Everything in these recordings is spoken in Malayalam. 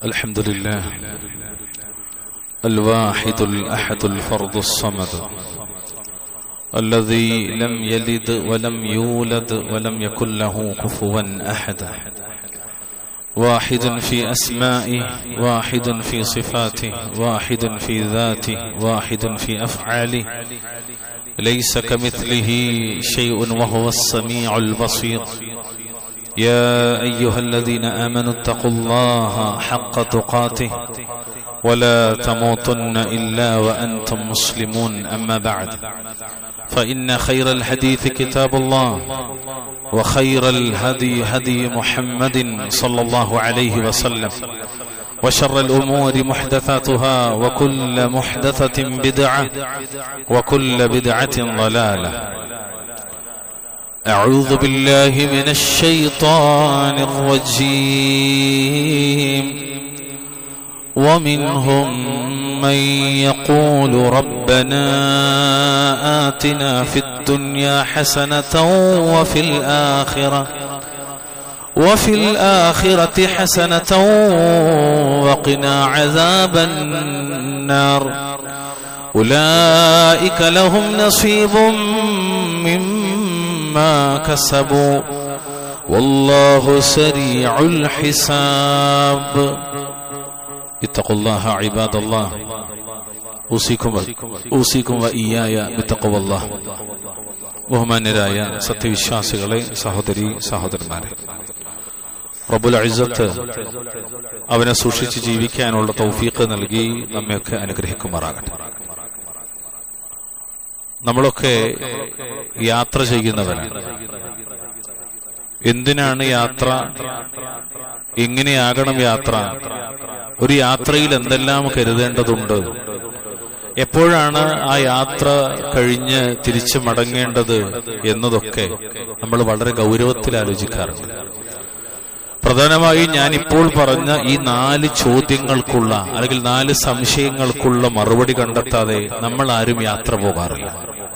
الحمد لله الواحد الأحد الفرد الصمد الذي لم يلد ولم يولد ولم يكن له كفوا أحد واحد في أسمائه واحد في صفاته واحد في ذاته واحد في أفعاله ليس كمثله شيء وهو السميع البصير يا أيها الذين آمنوا اتقوا الله حق تقاته ولا تموتن إلا وأنتم مسلمون أما بعد فإن خير الحديث كتاب الله وخير الهدي هدي محمد صلى الله عليه وسلم وشر الأمور محدثاتها وكل محدثة بدعة وكل بدعة ضلالة أعوذ بالله من الشيطان الرجيم ومنهم من يقول ربنا آتنا في الدنيا حسنة وفي الآخرة وفي الآخرة حسنة وقنا عذاب النار أولئك لهم نصيب مما كسبوا والله سريع الحساب اتقوا الله عباد الله أوصيكم أوصيكم وإياي بتقوى الله ബഹുമാന്യരായ സത്യവിശ്വാസികളെ സഹോദരി സഹോദരന്മാരെ റബുൽ അഴിസത്ത് അവനെ സൂക്ഷിച്ച് ജീവിക്കാനുള്ള തൗഫീഖ് നൽകി നമ്മയൊക്കെ അനുഗ്രഹിക്കുമാറാകട്ടെ നമ്മളൊക്കെ യാത്ര ചെയ്യുന്നവരാണ് എന്തിനാണ് യാത്ര എങ്ങനെയാകണം യാത്ര ഒരു യാത്രയിൽ എന്തെല്ലാം കരുതേണ്ടതുണ്ട് എപ്പോഴാണ് ആ യാത്ര കഴിഞ്ഞ് തിരിച്ചു മടങ്ങേണ്ടത് എന്നതൊക്കെ നമ്മൾ വളരെ ഗൗരവത്തിൽ ആലോചിക്കാറുണ്ട് പ്രധാനമായും ഞാൻ ഇപ്പോൾ പറഞ്ഞ ഈ നാല് ചോദ്യങ്ങൾക്കുള്ള അല്ലെങ്കിൽ നാല് സംശയങ്ങൾക്കുള്ള മറുപടി കണ്ടെത്താതെ നമ്മൾ ആരും യാത്ര പോകാറില്ല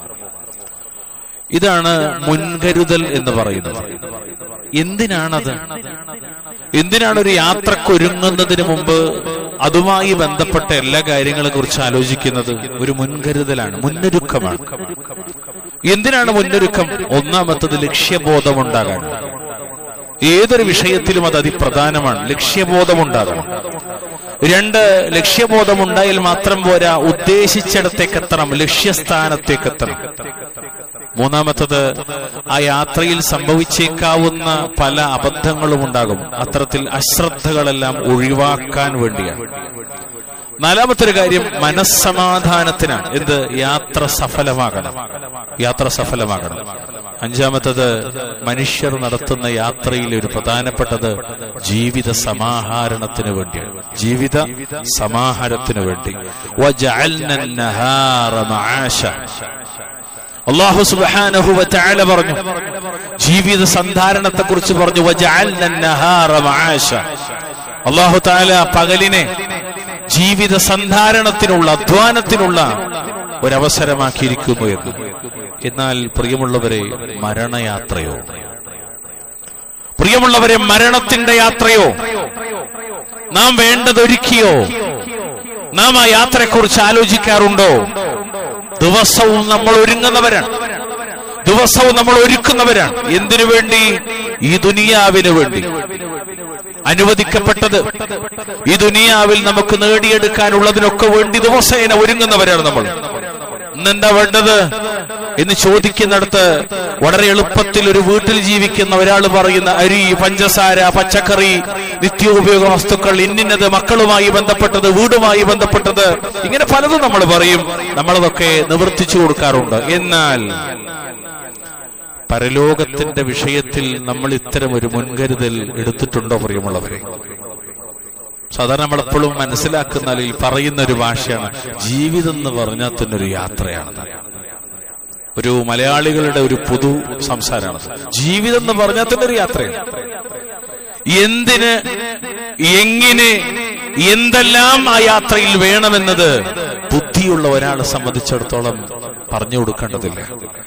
ഇതാണ് മുൻകരുതൽ എന്ന് പറയുന്നത് എന്തിനാണത് എന്തിനാണ് ഒരു യാത്രക്കൊരുങ്ങുന്നതിന് മുമ്പ് അതുമായി ബന്ധപ്പെട്ട എല്ലാ കാര്യങ്ങളെ കുറിച്ച് ആലോചിക്കുന്നത് ഒരു മുൻകരുതലാണ് മുന്നൊരുക്കമാണ് എന്തിനാണ് മുന്നൊരുക്കം ഒന്നാമത്തത് ലക്ഷ്യബോധമുണ്ടാകാൻ ഏതൊരു വിഷയത്തിലും അത് അതിപ്രധാനമാണ് ലക്ഷ്യബോധമുണ്ടാകണം രണ്ട് ലക്ഷ്യബോധമുണ്ടായാൽ മാത്രം പോരാ ഉദ്ദേശിച്ചിടത്തേക്ക് എത്തണം ലക്ഷ്യസ്ഥാനത്തേക്ക് എത്തണം മൂന്നാമത്തത് ആ യാത്രയിൽ സംഭവിച്ചേക്കാവുന്ന പല അബദ്ധങ്ങളും ഉണ്ടാകും അത്തരത്തിൽ അശ്രദ്ധകളെല്ലാം ഒഴിവാക്കാൻ വേണ്ടിയാണ് നാലാമത്തെ ഒരു കാര്യം മനസ്സമാധാനത്തിനാണ് എന്ത് യാത്ര സഫലമാകണം യാത്ര സഫലമാകണം അഞ്ചാമത്തത് മനുഷ്യർ നടത്തുന്ന യാത്രയിൽ ഒരു പ്രധാനപ്പെട്ടത് ജീവിത സമാഹരണത്തിന് വേണ്ടിയാണ് ജീവിത സമാഹാരത്തിന് വേണ്ടി അള്ളാഹു സുബാനഹു വല പറഞ്ഞു ജീവിത സന്ധാരണത്തെ കുറിച്ച് പറഞ്ഞു അള്ളാഹു താല പകലിനെ ജീവിത സന്ധാരണത്തിനുള്ള അധ്വാനത്തിനുള്ള ഒരവസരമാക്കിയിരിക്കുന്നു എന്ന് എന്നാൽ പ്രിയമുള്ളവരെ മരണയാത്രയോ പ്രിയമുള്ളവരെ മരണത്തിന്റെ യാത്രയോ നാം വേണ്ടതൊരുക്കിയോ നാം ആ യാത്രയെക്കുറിച്ച് ആലോചിക്കാറുണ്ടോ ദിവസവും നമ്മൾ ഒരുങ്ങുന്നവരാണ് ദിവസവും നമ്മൾ ഒരുക്കുന്നവരാണ് എന്തിനു വേണ്ടി ഈ ദുനിയാവിന് വേണ്ടി അനുവദിക്കപ്പെട്ടത് ഈ ദുനിയാവിൽ നമുക്ക് നേടിയെടുക്കാനുള്ളതിനൊക്കെ വേണ്ടി ദിവസേന ഒരുങ്ങുന്നവരാണ് നമ്മൾ ഇന്നെന്താ വേണ്ടത് എന്ന് ചോദിക്കുന്നിടത്ത് വളരെ എളുപ്പത്തിൽ ഒരു വീട്ടിൽ ജീവിക്കുന്ന ഒരാൾ പറയുന്ന അരി പഞ്ചസാര പച്ചക്കറി നിത്യോപയോഗ വസ്തുക്കൾ ഇന്നിന്നത് മക്കളുമായി ബന്ധപ്പെട്ടത് വീടുമായി ബന്ധപ്പെട്ടത് ഇങ്ങനെ പലതും നമ്മൾ പറയും നമ്മളതൊക്കെ നിവർത്തിച്ചു കൊടുക്കാറുണ്ട് എന്നാൽ പരലോകത്തിന്റെ വിഷയത്തിൽ നമ്മൾ ഇത്തരം ഒരു മുൻകരുതൽ എടുത്തിട്ടുണ്ടോ പ്രിയമുള്ളവരെ സാധാരണ നമ്മളെപ്പോഴും മനസ്സിലാക്കുന്ന അല്ലെങ്കിൽ പറയുന്ന ഒരു ഭാഷയാണ് ജീവിതം എന്ന് പറഞ്ഞാൽ തന്നെ ഒരു യാത്രയാണ് ഒരു മലയാളികളുടെ ഒരു പൊതു സംസാരമാണ് ജീവിതം എന്ന് പറഞ്ഞാൽ തന്നെ ഒരു യാത്രയാണ് എന്തിന് എങ്ങനെ എന്തെല്ലാം ആ യാത്രയിൽ വേണമെന്നത് ബുദ്ധിയുള്ള ഒരാളെ സംബന്ധിച്ചിടത്തോളം പറഞ്ഞു കൊടുക്കേണ്ടതില്ല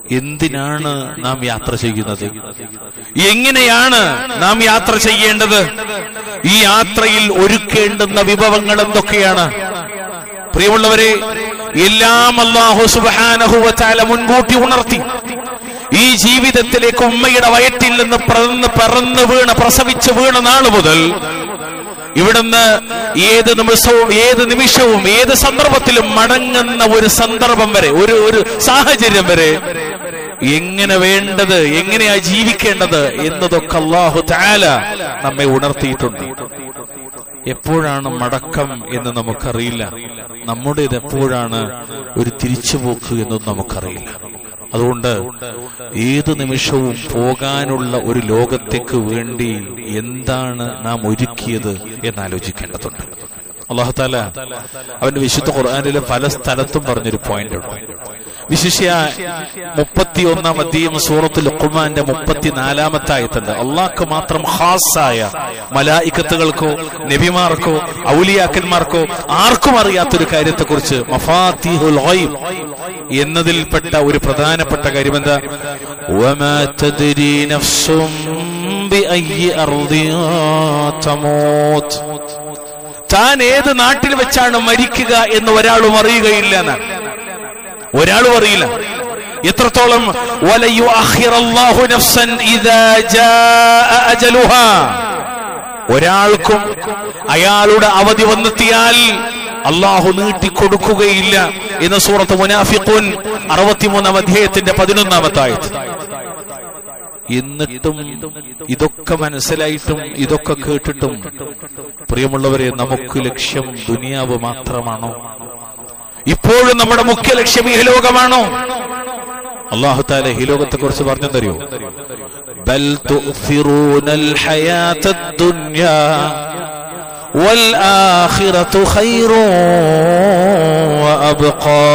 എന്തിനാണ് നാം യാത്ര ചെയ്യുന്നത് എങ്ങനെയാണ് നാം യാത്ര ചെയ്യേണ്ടത് ഈ യാത്രയിൽ ഒരുക്കേണ്ടുന്ന വിഭവങ്ങൾ എന്തൊക്കെയാണ് പ്രിയമുള്ളവരെ എല്ലാം അള്ളാഹു സുബാനഹുവച്ചാല മുൻകൂട്ടി ഉണർത്തി ഈ ജീവിതത്തിലേക്ക് ഉമ്മയുടെ വയറ്റിൽ നിന്ന് പറന്ന് പറന്ന് വീണ് പ്രസവിച്ച് വീണ നാൾ മുതൽ ഇവിടുന്ന് ഏത് നിമിഷവും ഏത് നിമിഷവും ഏത് സന്ദർഭത്തിലും മടങ്ങുന്ന ഒരു സന്ദർഭം വരെ ഒരു ഒരു സാഹചര്യം വരെ എങ്ങനെ വേണ്ടത് എങ്ങനെയാ ജീവിക്കേണ്ടത് എന്നതൊക്കെ അള്ളാഹു താല നമ്മെ ഉണർത്തിയിട്ടുണ്ട് എപ്പോഴാണ് മടക്കം എന്ന് നമുക്കറിയില്ല നമ്മുടേത് എപ്പോഴാണ് ഒരു തിരിച്ചുപോക്ക് എന്നും നമുക്കറിയില്ല അതുകൊണ്ട് ഏത് നിമിഷവും പോകാനുള്ള ഒരു ലോകത്തേക്ക് വേണ്ടി എന്താണ് നാം ഒരുക്കിയത് എന്നാലോചിക്കേണ്ടതുണ്ട് അള്ളാഹുത്താല അവന്റെ വിശുദ്ധ ഖുർആാനിലെ പല സ്ഥലത്തും പറഞ്ഞൊരു പോയിന്റ് ഉണ്ട് വിശിഷ്യ മുപ്പത്തി ഒന്നാം അധ്യയം സൂറത്ത് ലുക്കുമാന്റെ മുപ്പത്തിനാലാമത്തെ ആയത്തുണ്ട് അള്ളാഹ്ക്ക് മാത്രം ഹാസായ മലായിക്കത്തുകൾക്കോ നബിമാർക്കോ ഔലിയാക്കന്മാർക്കോ ആർക്കും അറിയാത്തൊരു കാര്യത്തെക്കുറിച്ച് മഫാത്തിഹുൽ ഗൈബ് എന്നതിൽപ്പെട്ട ഒരു പ്രധാനപ്പെട്ട കാര്യം എന്താ وما تدري نفس بأي أرض تموت താൻ ഏത് നാട്ടിൽ വെച്ചാണ് മരിക്കുക എന്ന് ഒരാളും അറിയുകയില്ല എന്നാണ് ഒരാളും അറിയില്ല എത്രത്തോളം വലയുഅഖിറല്ലാഹു നഫ്സൻ ഇദാ ജാഅ അജലുഹാ ഒരാൾക്കും അയാളുടെ അവധി വന്നെത്തിയാൽ അള്ളാഹു നീട്ടിക്കൊടുക്കുകയില്ല എന്ന് സൂറത്ത് മുനാഫിഖുൻ അറുപത്തിമൂന്നാം അധ്യായത്തിന്റെ പതിനൊന്നാമത്തെ ആയത് എന്നിട്ടും ഇതൊക്കെ മനസ്സിലായിട്ടും ഇതൊക്കെ കേട്ടിട്ടും പ്രിയമുള്ളവരെ നമുക്ക് ലക്ഷ്യം ദുനിയാവ് മാത്രമാണോ ഇപ്പോഴും നമ്മുടെ മുഖ്യ ലക്ഷ്യം ഈ ലോകമാണോ അള്ളാഹു താല ഈ ലോകത്തെ കുറിച്ച് പറഞ്ഞു തരുമോ ബൽ തുഅ്സിറൂനൽ ഹയാത്തദ് ദുനിയാ والآخرة خير وأبقى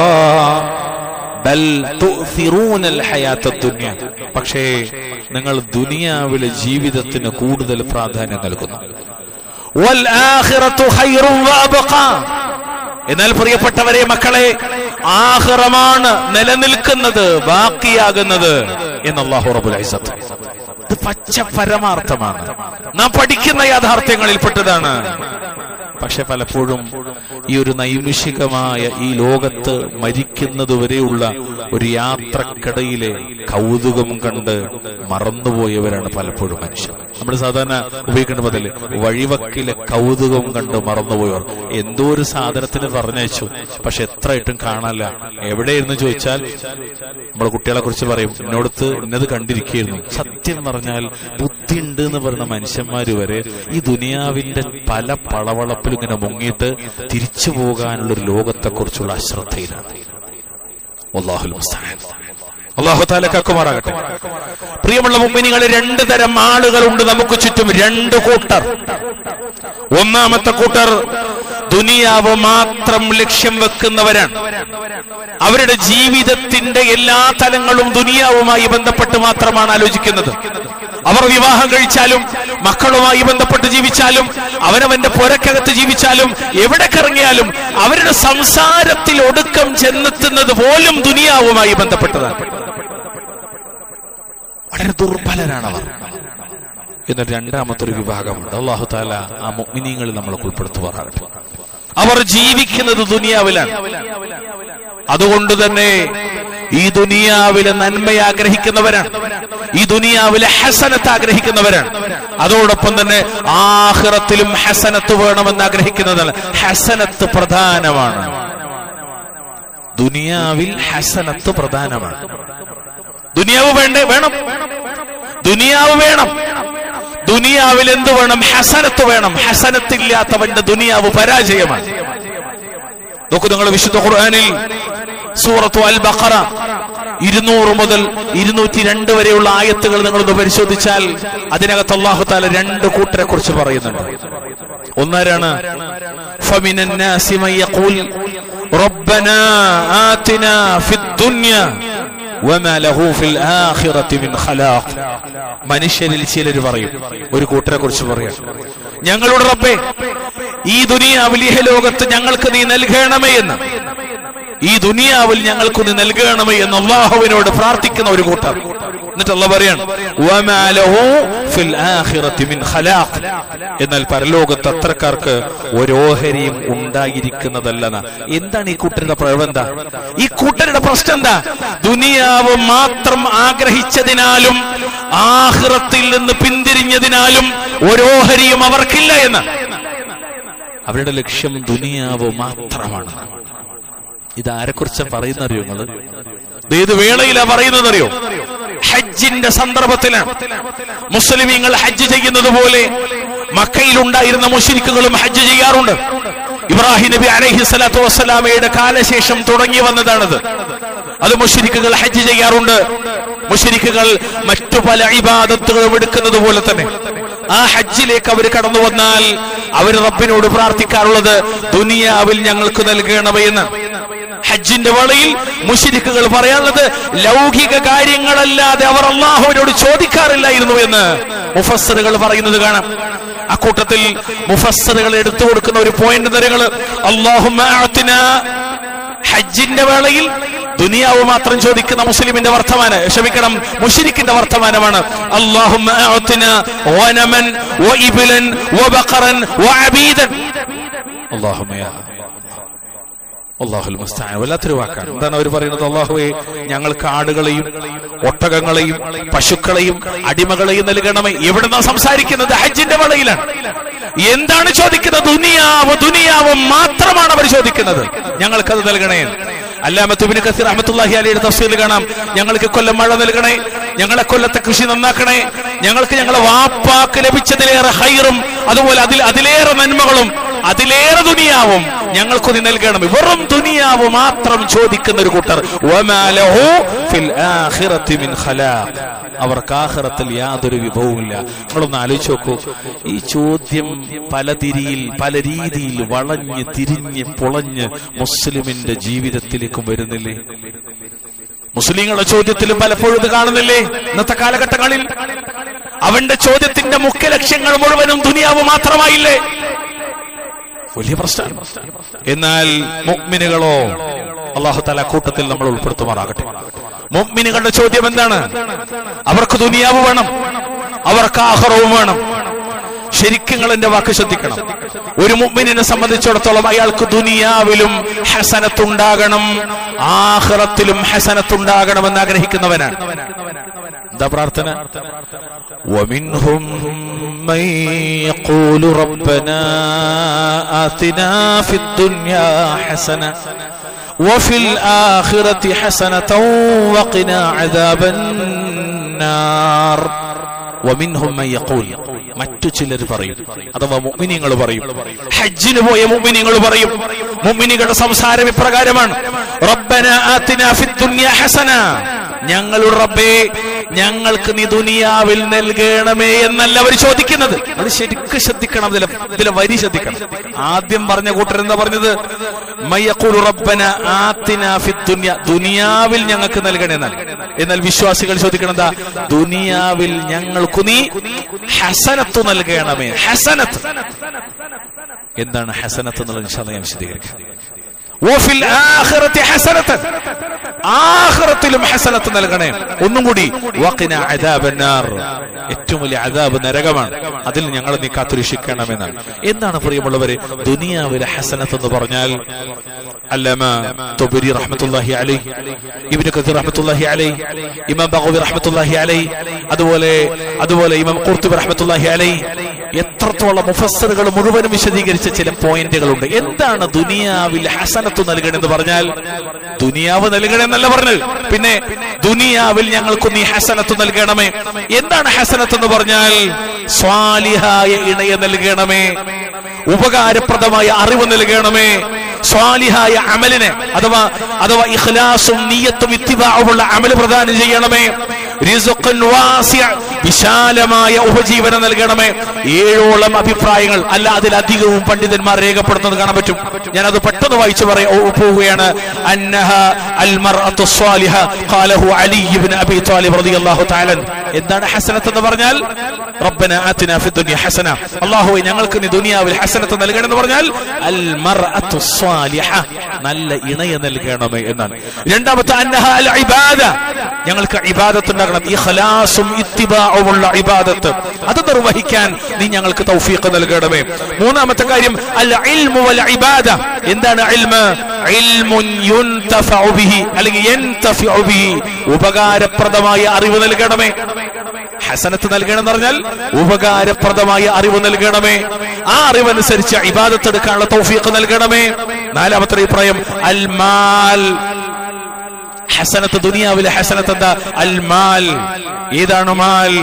ബൽ തുഅ്സിറൂന അൽ ഹയാത്ത ദുനിയ പക്ഷേ നിങ്ങൾ ദുനിയാവിലെ ജീവിതത്തിന് കൂടുതൽ പ്രാധാന്യം നൽകുന്നു വൽ ആഖിറത്തു ഖൈറും വഅബ്ഖാ എന്നാൽ പ്രിയപ്പെട്ടവരെ മക്കളെ ആഹ്റമാണ് നിലനിൽക്കുന്നത് ബാക്കിയാകുന്നത് എന്ന് അല്ലാഹു റബ്ബുൽ ഇസ്സത്ത് ഇത് പച്ച പരമാർത്ഥമാണ് നാം പഠിക്കുന്ന യാഥാർത്ഥ്യങ്ങളിൽപ്പെട്ടതാണ് പക്ഷെ പലപ്പോഴും ഈ ഒരു നൈമിഷികമായ ഈ ലോകത്ത് മരിക്കുന്നതുവരെയുള്ള ഒരു യാത്രക്കിടയിലെ കൗതുകം കണ്ട് മറന്നുപോയവരാണ് പലപ്പോഴും മനുഷ്യർ നമ്മൾ സാധാരണ ഉപയോഗിക്കേണ്ട പതില് വഴിവക്കിലെ കൗതുകം കണ്ട് മറന്നുപോയവർ എന്തോ ഒരു സാധനത്തിന് പറഞ്ഞയച്ചു പക്ഷെ എത്രയായിട്ടും കാണാല്ല എവിടെയായിരുന്നു ചോദിച്ചാൽ നമ്മൾ കുട്ടികളെ കുറിച്ച് പറയും എന്നോടത്ത് ഇന്നത് കണ്ടിരിക്കുകയായിരുന്നു സത്യം പറഞ്ഞാൽ ബുദ്ധി ഉണ്ട് എന്ന് പറയുന്ന മനുഷ്യന്മാര് വരെ ഈ ദുനിയാവിന്റെ പല പളവളപ്പിലും ഇങ്ങനെ മുങ്ങിയിട്ട് തിരിച്ചു പോകാനുള്ള ഒരു ലോകത്തെക്കുറിച്ചുള്ള അശ്രദ്ധയിലാണ് അള്ളാഹുൽ മുസ്തആൻ. അള്ളാഹു താല കക്കുമാറാകട്ടെ പ്രിയമുള്ള മുമ്മിനികളെ രണ്ട് തരം ആളുകളുണ്ട് നമുക്ക് ചുറ്റും രണ്ട് കൂട്ടർ ഒന്നാമത്തെ കൂട്ടർ ദുനിയാവ് മാത്രം ലക്ഷ്യം വെക്കുന്നവരാണ് അവരുടെ ജീവിതത്തിന്റെ എല്ലാ തലങ്ങളും ദുനിയാവുമായി ബന്ധപ്പെട്ട് മാത്രമാണ് ആലോചിക്കുന്നത് അവർ വിവാഹം കഴിച്ചാലും മക്കളുമായി ബന്ധപ്പെട്ട് ജീവിച്ചാലും അവനവന്റെ പുരക്കകത്ത് ജീവിച്ചാലും എവിടെ കറങ്ങിയാലും അവരുടെ സംസാരത്തിൽ ഒടുക്കം ചെന്നെത്തുന്നത് പോലും ദുനിയാവുമായി ബന്ധപ്പെട്ടതാണ് വളരെ ദുർബലരാണ് അവർ എന്നാൽ രണ്ടാമത്തെ ഒരു വിഭാഗമുണ്ട് അള്ളാഹു താല ആ മുഗ്മിനീങ്ങളിൽ നമ്മളെ ഉൾപ്പെടുത്തുവാറാകട്ടെ അവർ ജീവിക്കുന്നത് ദുനിയാവിലാണ് അതുകൊണ്ട് തന്നെ ഈ ദുനിയാവിലെ നന്മയെ ആഗ്രഹിക്കുന്നവരാണ് ഈ ദുനിയാവിലെ ഹസനത്ത് ആഗ്രഹിക്കുന്നവരാണ് അതോടൊപ്പം തന്നെ ആഹ്റത്തിലും ഹസനത്ത് വേണമെന്ന് ആഗ്രഹിക്കുന്നതാണ് ഹസനത്ത് പ്രധാനമാണ് ദുനിയാവിൽ ഹസനത്ത് പ്രധാനമാണ് ദുനിയാവ് വേണ്ടേ വേണം ദുനിയാവ് വേണം ദുനിയാവിൽ എന്ത് വേണം ഹസനത്ത് വേണം ഹസനത്തില്ലാത്തവന്റെ ദുനിയാവ് പരാജയമാണ് നോക്കൂ നിങ്ങൾ വിശുദ്ധ ഖുർആനിൽ സൂറത്തു അൽ ബഖറ ഇരുന്നൂറ് മുതൽ ഇരുന്നൂറ്റി രണ്ട് വരെയുള്ള ആയത്തുകൾ നിങ്ങളൊന്ന് പരിശോധിച്ചാൽ അതിനകത്ത് അള്ളാഹു താല രണ്ട് കൂട്ടരെ കുറിച്ച് പറയുന്നുണ്ട് ഒന്നാരാണ് فمن الناس من يقول ربنا آتنا في الدنيا وما له في الآخرة من خلاق മനുഷ്യരിൽ ചിലർ പറയും ഒരു കൂട്ടരെ കുറിച്ച് പറയാം ഞങ്ങളുടെ റബ്ബേ ഈ ദുനിയാവിൽ ഇഹ ലോകത്ത് ഞങ്ങൾക്ക് നീ നൽകണമേ എന്ന് ഈ ദുനിയാവിൽ ഞങ്ങൾക്കൊന്ന് നൽകണമേ എന്ന് അള്ളാഹുവിനോട് പ്രാർത്ഥിക്കുന്ന ഒരു കൂട്ടർ എന്നിട്ട് അള്ള പറയാണ് "വമാ ലഹു ഫിൽ ആഖിറതി മിൻ ഖലാഖ്." എന്നാൽ പരലോകത്ത് അത്രക്കാർക്ക് ഒരു ഓഹരിയും ഉണ്ടായിരിക്കുന്നതല്ലെന്ന എന്താണ് ഈ കൂട്ടരുടെ പ്രവണത ഈ കൂട്ടരുടെ പ്രശ്നം എന്താ ദുനിയാവ് മാത്രം ആഗ്രഹിച്ചതിനാലും ആഹ്റത്തിൽ നിന്ന് പിന്തിരിഞ്ഞതിനാലും ഒരു ഓഹരിയും അവർക്കില്ല എന്ന് അവരുടെ ലക്ഷ്യം ദുനിയാവ് മാത്രമാണ് ഇത് ആരെക്കുറിച്ച് പറയുന്ന അറിയോ നിങ്ങള് ഇത് ഏത് വേളയിലാ പറയുന്നത് അറിയോ ഹജ്ജിന്റെ സന്ദർഭത്തിലാണ് മുസ്ലിമീങ്ങൾ ഹജ്ജ് ചെയ്യുന്നത് പോലെ മക്കയിലുണ്ടായിരുന്ന മുഷിരിക്കുകളും ഹജ്ജ് ചെയ്യാറുണ്ട് ഇബ്രാഹിം നബി അലൈഹി സ്വലാത്തു വസ്സലാമയുടെ കാലശേഷം തുടങ്ങി വന്നതാണത് അത് മുഷിരിക്കുകൾ ഹജ്ജ് ചെയ്യാറുണ്ട് മുഷിരിക്കുകൾ മറ്റു പല ഇബാദത്തുകളും എടുക്കുന്നത് പോലെ തന്നെ ആ ഹജ്ജിലേക്ക് അവർ കടന്നു വന്നാൽ അവർ റബ്ബിനോട് പ്രാർത്ഥിക്കാറുള്ളത് ദുനിയാവിൽ ഞങ്ങൾക്ക് നൽകണമേ എന്ന് ഹജ്ജിന്റെ വേളയിൽ മുഷിരിക്കുകൾ പറയാനുള്ളത് ലൗകിക കാര്യങ്ങളല്ലാതെ അവർ അള്ളാഹുവിനോട് ചോദിക്കാറില്ലായിരുന്നു എന്ന് മുഫස්සറുകൾ പറയുന്നത് കാണാം അക്കൂട്ടത്തിൽ മുഫස්සറുകൾ എടുത്തു കൊടുക്കുന്ന ഒരു പോയിന്റ് നിരകള് അള്ളാഹുമ്മ ഹജ്ജിന്റെ വേളയിൽ ദുനിയാവ് മാത്രം ചോദിക്കുന്ന മുസ്ലിമിന്റെ വർത്തമാന ക്ഷമിക്കണം മുഷിരിക്കിന്റെ വർത്തമാനമാണ് അള്ളാഹുമ്മ അഅ്തിന ഗനമൻ വഇബ്ലൻ വബഖറൻ വഅബീദൻ അല്ലാഹുമ്മ യാ അള്ളാഹുൽ മുസ്തആൻ വല്ലാത്തൊരു വാക്കാണ് എന്താണ് അവർ പറയുന്നത് അള്ളാഹുവെ ഞങ്ങൾക്ക് ആടുകളെയും ഒട്ടകങ്ങളെയും പശുക്കളെയും അടിമകളെയും നൽകണമേ എവിടുന്നാ സംസാരിക്കുന്നത് ഹജ്ജിന്റെ വേളയിലാണ് എന്താണ് ചോദിക്കുന്നത് ദുനിയാവ് ദുനിയാവ് മാത്രമാണ് അവർ ചോദിക്കുന്നത് ഞങ്ങൾക്കത് നൽകണേ അല്ലാമത്തുബിന് കസീർ അഹമ്മത്തുല്ലാഹി അലിയുടെ തഫ്സീൽ കാണാം ഞങ്ങൾക്ക് കൊല്ലം മഴ നൽകണേ ഞങ്ങളെ കൊല്ലത്തെ കൃഷി നന്നാക്കണേ ഞങ്ങൾക്ക് ഞങ്ങളെ വാപ്പാക്ക് ലഭിച്ചതിലേറെ ഹൈറും അതുപോലെ അതിൽ അതിലേറെ നന്മകളും അതിലേറെ ദുനിയാവും ഞങ്ങൾക്കൊന്ന് നൽകണം വെറും ദുനിയാവ് മാത്രം ചോദിക്കുന്ന ഒരു കൂട്ടർ വമാ ലഹു ഫിൽ ആഖിറതി മിൻ ഖലാഖ് അവർക്ക് ആഖിറത്തിൽ യാതൊരു വിഭവവുമില്ല നിങ്ങളൊന്ന് ആലോചിച്ച് നോക്കൂ ഈ ചോദ്യം പല തിരിയിൽ പല രീതിയിൽ വളഞ്ഞ് തിരിഞ്ഞ് പൊളഞ്ഞ് മുസ്ലിമിന്റെ ജീവിതത്തിലേക്കും വരുന്നില്ലേ മുസ്ലിങ്ങളുടെ ചോദ്യത്തിലും പലപ്പോഴും ഇത് കാണുന്നില്ലേ ഇന്നത്തെ കാലഘട്ടങ്ങളിൽ അവന്റെ ചോദ്യത്തിന്റെ മുഖ്യ ലക്ഷ്യങ്ങൾ മുഴുവനും ദുനിയാവ് മാത്രമായില്ലേ വലിയ പ്രശ്നമാണ് എന്നാൽ മുഗ്മിനുകളോ അള്ളാഹു തല കൂട്ടത്തിൽ നമ്മൾ ഉൾപ്പെടുത്തുമാറാകട്ടെ മുഗ്മിനുകളുടെ ചോദ്യം എന്താണ് അവർക്ക് ദുനിയാവ് വേണം അവർക്ക് ആഹ്റവും വേണം ശരിക്കും നിങ്ങൾ എന്റെ വാക്ക് ശ്രദ്ധിക്കണം ഒരു മുഗ്മിനെ സംബന്ധിച്ചിടത്തോളം അയാൾക്ക് ദുനിയാവിലും ഹസനത്തുണ്ടാകണം ആഹ്റത്തിലും ഹസനത്തുണ്ടാകണമെന്ന് ആഗ്രഹിക്കുന്നവനാണ് എന്താ പ്രാർത്ഥന ومنهم من يقول ربنا آتنا في الدنيا حسنة وفي الآخرة حسنة وقنا عذاب النار ومنهم من يقول മറ്റു ചിലർ പറയും അഥവാ മുഅ്മിനീങ്ങൾ പറയും ഹജ്ജിന് പോയ മുഅ്മിനീങ്ങൾ പറയും മുഅ്മിനികളുടെ സംസാരം ഇപ്രകാരമാണ് റബ്ബന ആതിനാ ഫിദ് ദുനിയ ഹസന ഞങ്ങളുടെ റബ്ബേ ഞങ്ങൾക്ക് നീ ദുനിയാവിൽ നൽകണമേ എന്നല്ല അവർ ചോദിക്കുന്നത് അത് ശരിക്കും ശ്രദ്ധിക്കണം ഇതിലെ ഇതിലെ വരി ശ്രദ്ധിക്കണം ആദ്യം പറഞ്ഞ കൂട്ടർ എന്താ പറഞ്ഞത് മയ്യഖൂലു റബ്ബന ആതിനാ ഫിദ് ദുനിയ ദുനിയാവിൽ ഞങ്ങൾക്ക് നൽകണേ എന്നാൽ എന്നാൽ വിശ്വാസികൾ ചോദിക്കണം എന്താ ദുനിയാവിൽ ഞങ്ങൾക്ക് നീ ഹസനത്ത് നൽകണമേ ഹസനത്ത് എന്താണ് ഹസനത്ത് എന്നുള്ളത് ഇൻഷാ അല്ലാഹ് ഞാൻ വിശദീകരിക്കാം വഫിൽ ആഖിറതി ഹസനത്തൻ ആഖിറത്തിലും ഹസനത്ത് നൽകണേ ഒന്നും കൂടി വഖിന അദാബന്നാർ ഏറ്റവും വലിയ അദാബ് നരകമാണ് അതിൽ ഞങ്ങൾ നീ കാത്തുരക്ഷിക്കണമെന്നാണ് എന്താണ് പ്രിയമുള്ളവരെ ദുനിയാവിലെ ഹസനത്ത് എന്ന് പറഞ്ഞാൽ അല്ലമ തൊബരി റഹ്മത്തുള്ളാഹി അലൈഹി ഇബ്നു കസീർ റഹ്മത്തുള്ളാഹി അലൈഹി ഇമാം ബഗവി റഹ്മത്തുള്ളാഹി അലൈഹി അതുപോലെ അതുപോലെ ഇമാം ഖുർത്തുബി റഹ്മത്തുള്ളാഹി അലൈഹി എത്രത്തോളം മുഫസ്സറുകൾ മുഴുവനും വിശദീകരിച്ച ചില പോയിന്റുകളുണ്ട് എന്താണ് ദുനിയാവിൽ ഹസനത്ത് നൽകണമെന്ന് പറഞ്ഞാൽ ദുനിയാവ് നൽകണമെന്നല്ല പറഞ്ഞത് പിന്നെ ദുനിയാവിൽ ഞങ്ങൾക്ക് നീ ഹസനത്ത് നൽകണമേ എന്താണ് ഹസനത്ത് എന്ന് പറഞ്ഞാൽ സ്വാലിഹായ ഇണയെ നൽകണമേ ഉപകാരപ്രദമായ അറിവ് നൽകണമേ സ്വാലിഹായ അമലിനെ അഥവാ അഥവാ ഇഖ്ലാസും നീയത്തും ഇത്തിബാവുമുള്ള അമല് പ്രദാനം ചെയ്യണമേ റിസ്ഖൻ വാസിഅ വിശാലമായ ഉപജീവനം നൽകണമേ ഏഴോളം അഭിപ്രായങ്ങൾ അല്ല അതിലധികവും പണ്ഡിതന്മാർ രേഖപ്പെടുത്തുന്നത് കാണാൻ പറ്റും ഞാൻ അത് പെട്ടെന്ന് വായിച്ചു പറയാ പോവുകയാണ് അന്നഹ അൽ മർഅത്തു സ്വാലിഹ ഖാലഹു അലി ഇബ്നു അബി ത്വാലിബ് റളിയല്ലാഹു തആല എന്താണ് ഹസനത്ത് എന്ന് പറഞ്ഞാൽ റബ്ബന ആതിന ഫി ദുനിയ ഹസന അല്ലാഹുവേ ഞങ്ങൾക്ക് നീ ദുനിയാവിൽ ഹസനത്ത് നൽകണം എന്ന് പറഞ്ഞാൽ അൽ മർഅത്തു സ്വാലിഹ നല്ല ഇണയെ നൽകണമേ എന്നാണ് രണ്ടാമത്തെ അന്നഹ അൽ ഇബാദ ഞങ്ങൾക്ക് ഇബാദത്ത് ഉണ്ടാകണം ഇഖ്ലാസും ഇത്തിബാഉമുള്ള ഇബാദത്ത് അത് നിർവഹിക്കാൻ നീ ഞങ്ങൾക്ക് തൗഫീഖ് നൽകണമേ മൂന്നാമത്തെ കാര്യം അൽ ഇൽമു വൽ ഇബാദ എന്താണ് ഇൽമ് ഇൽമുൻ യുൻതഫഉ ബിഹി അല്ലെങ്കിൽ യൻതഫഉ ബിഹി ഉപകാരപ്രദമായ അറിവ് നൽകണമേ ഹസനത്ത് നൽകണം എന്ന് പറഞ്ഞാൽ ഉപകാരപ്രദമായ അറിവ് നൽകണമേ ആ അറിവനുസരിച്ച് ഇബാദത്ത് എടുക്കാനുള്ള തൗഫീഖ് നൽകണമേ നാലാമത്തെ അഭിപ്രായം അൽ മാൽ ഹസനത്ത് ദുനിയാവിലെ ഹസനത്ത് എന്താ അൽ മാൽ ഏതാണ് മാൽ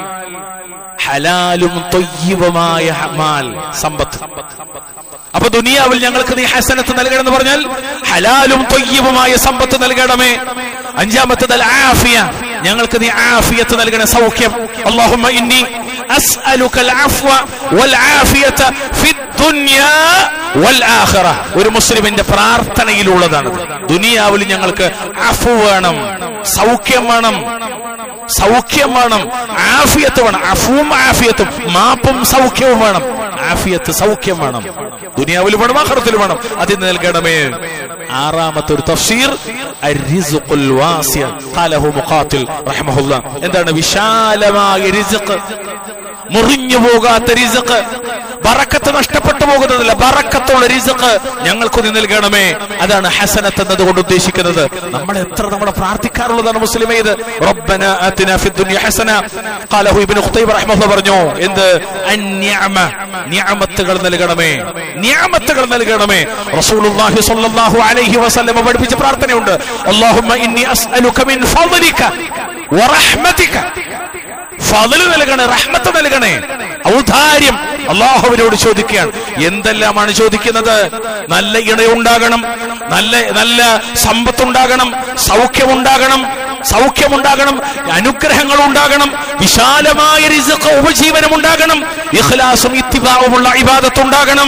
ഹലാലും തൊയ്യവുമായ മാൽ സമ്പത്ത് അപ്പൊ ദുനിയാവിൽ ഞങ്ങൾക്ക് നീ ഹസനത്ത് നൽകണം എന്ന് പറഞ്ഞാൽ ഹലാലും തൊയ്യവുമായ സമ്പത്ത് നൽകണമേ അഞ്ചാമത്തത് അൽ ആഫിയ ഞങ്ങൾക്ക് നീ ആഫിയത്ത് നൽകണ സൗഖ്യം അല്ലാഹുമ്മ ഇന്നി അസ്അലുക അൽ അഫ്വ വൽ ആഫിയത ഫി ദുനിയാ വൽ ആഖിറ ഒരു മുസ്ലിമിന്റെ പ്രാർത്ഥനയിലുള്ളതാണ് ദുനിയാവിൽ ഞങ്ങൾക്ക് അഫു വേണം സൗഖ്യം വേണം സൗഖ്യം വേണം ആഫിയത്ത് വേണം അഫുവും ആഫിയത്തും മാപ്പും സൗഖ്യവും വേണം ആഫിയത്ത് സൗഖ്യം വേണം ദുനിയാവിൽ വേണം ആഖിറത്തിൽ വേണം അതിന് നൽകണമേ ആറാമത്തെ ഒരു തഫ്സീർ അർരിസ്ഖുൽ വാസിയ ഖാലഹു മുഖാത്തിൽ റഹ്മഹുല്ലാ എന്താണ് വിശാലമായ റിസ്ഖ് മുറിഞ്ഞു പോകാത്ത റിസക്ക് ബറക്കത്ത് നഷ്ടപ്പെട്ടു പോകുന്നതല്ല ബറക്കത്തുള്ള റിസക്ക് ഞങ്ങൾക്ക് നീ നൽകണമേ അതാണ് ഹസനത്ത് എന്നതുകൊണ്ട് ഉദ്ദേശിക്കുന്നത് നമ്മൾ എത്ര നമ്മൾ പ്രാർത്ഥിക്കാറുള്ളതാണ് മുസ്ലിമേ ഇത് റബ്ബന ആതിന ഫി ദുനിയ ഹസന ഖാലഹു ഇബ്നു ഖുതൈബ റഹ്മഹുല്ലാഹ് പറഞ്ഞു എന്ത് അന്യമ നിഅമത്തുകൾ നൽകണമേ നിഅമത്തുകൾ നൽകണമേ റസൂലുള്ളാഹി സ്വല്ലല്ലാഹു അലൈഹി വസല്ലം പഠിപ്പിച്ച പ്രാർത്ഥനയുണ്ട് അല്ലാഹുമ്മ ഇന്നി അസ്അലുക മിൻ ഫദ്ലിക വറഹ്മതിക ഫضല് നൽകണേ റഹ്മത്ത് നൽകണേ ഔദാര്യം അള്ളാഹുവിനോട് ചോദിക്കുകയാണ് എന്തെല്ലാമാണ് ചോദിക്കുന്നത് നല്ല ഇണയുണ്ടാകണം നല്ല നല്ല സമ്പത്തുണ്ടാകണം സൗഖ്യമുണ്ടാകണം സൗഖ്യമുണ്ടാകണം അനുഗ്രഹങ്ങൾ ഉണ്ടാകണം വിശാലമായ റിസ്ഖ് ഉപജീവനം ഉണ്ടാകണം ഇഖ്ലാസും ഇത്തിബാവുമുള്ള ഇബാദത്ത് ഉണ്ടാകണം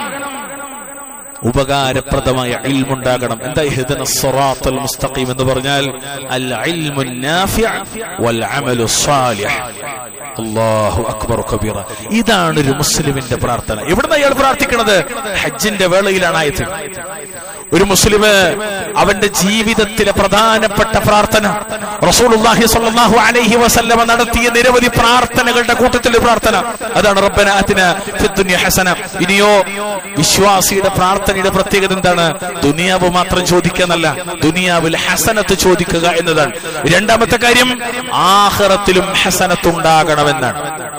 ഉപകാരപ്രദമായ ഇൽമുണ്ടാകണം എന്താ ഇഹ്ദിന സിറാത്തൽ മുസ്തഖീം എന്ന് പറഞ്ഞാൽ അൽ ഇൽമു നാഫിഅ വൽ അമലു സാലിഹ് അല്ലാഹു അക്ബർ കബീറ ഇതാണ് ഒരു മുസ്ലിമിന്റെ പ്രാർത്ഥന എവിടുന്ന അയാൾ പ്രാർത്ഥിക്കുന്നത് ഹജ്ജിന്റെ വേളയിലാണ് ആയത് ഒരു മുസ്ലിം അവന്റെ ജീവിതത്തിലെ പ്രധാനപ്പെട്ട പ്രാർത്ഥന റസൂലുള്ളാഹി സ്വല്ലല്ലാഹു അലൈഹി വസല്ലമ നടത്തിയ നിരവധി പ്രാർത്ഥനകളുടെ കൂട്ടത്തിലെ പ്രാർത്ഥന അതാണ് റബ്ബന ആതിന ഫിദ്ദുനിയ ഹസന ഇനിയോ വിശ്വാസിയുടെ പ്രാർത്ഥനയുടെ പ്രത്യേകത എന്താണ് ദുനിയാവ് മാത്രം ചോദിക്കുന്നല്ല ദുനിയാവിൽ ഹസനത്ത് ചോദിക്കുക എന്നതാണ് രണ്ടാമത്തെ കാര്യം ആഖിറത്തിലും ഹസനത്ത് ഉണ്ടാകണമെന്നാണ്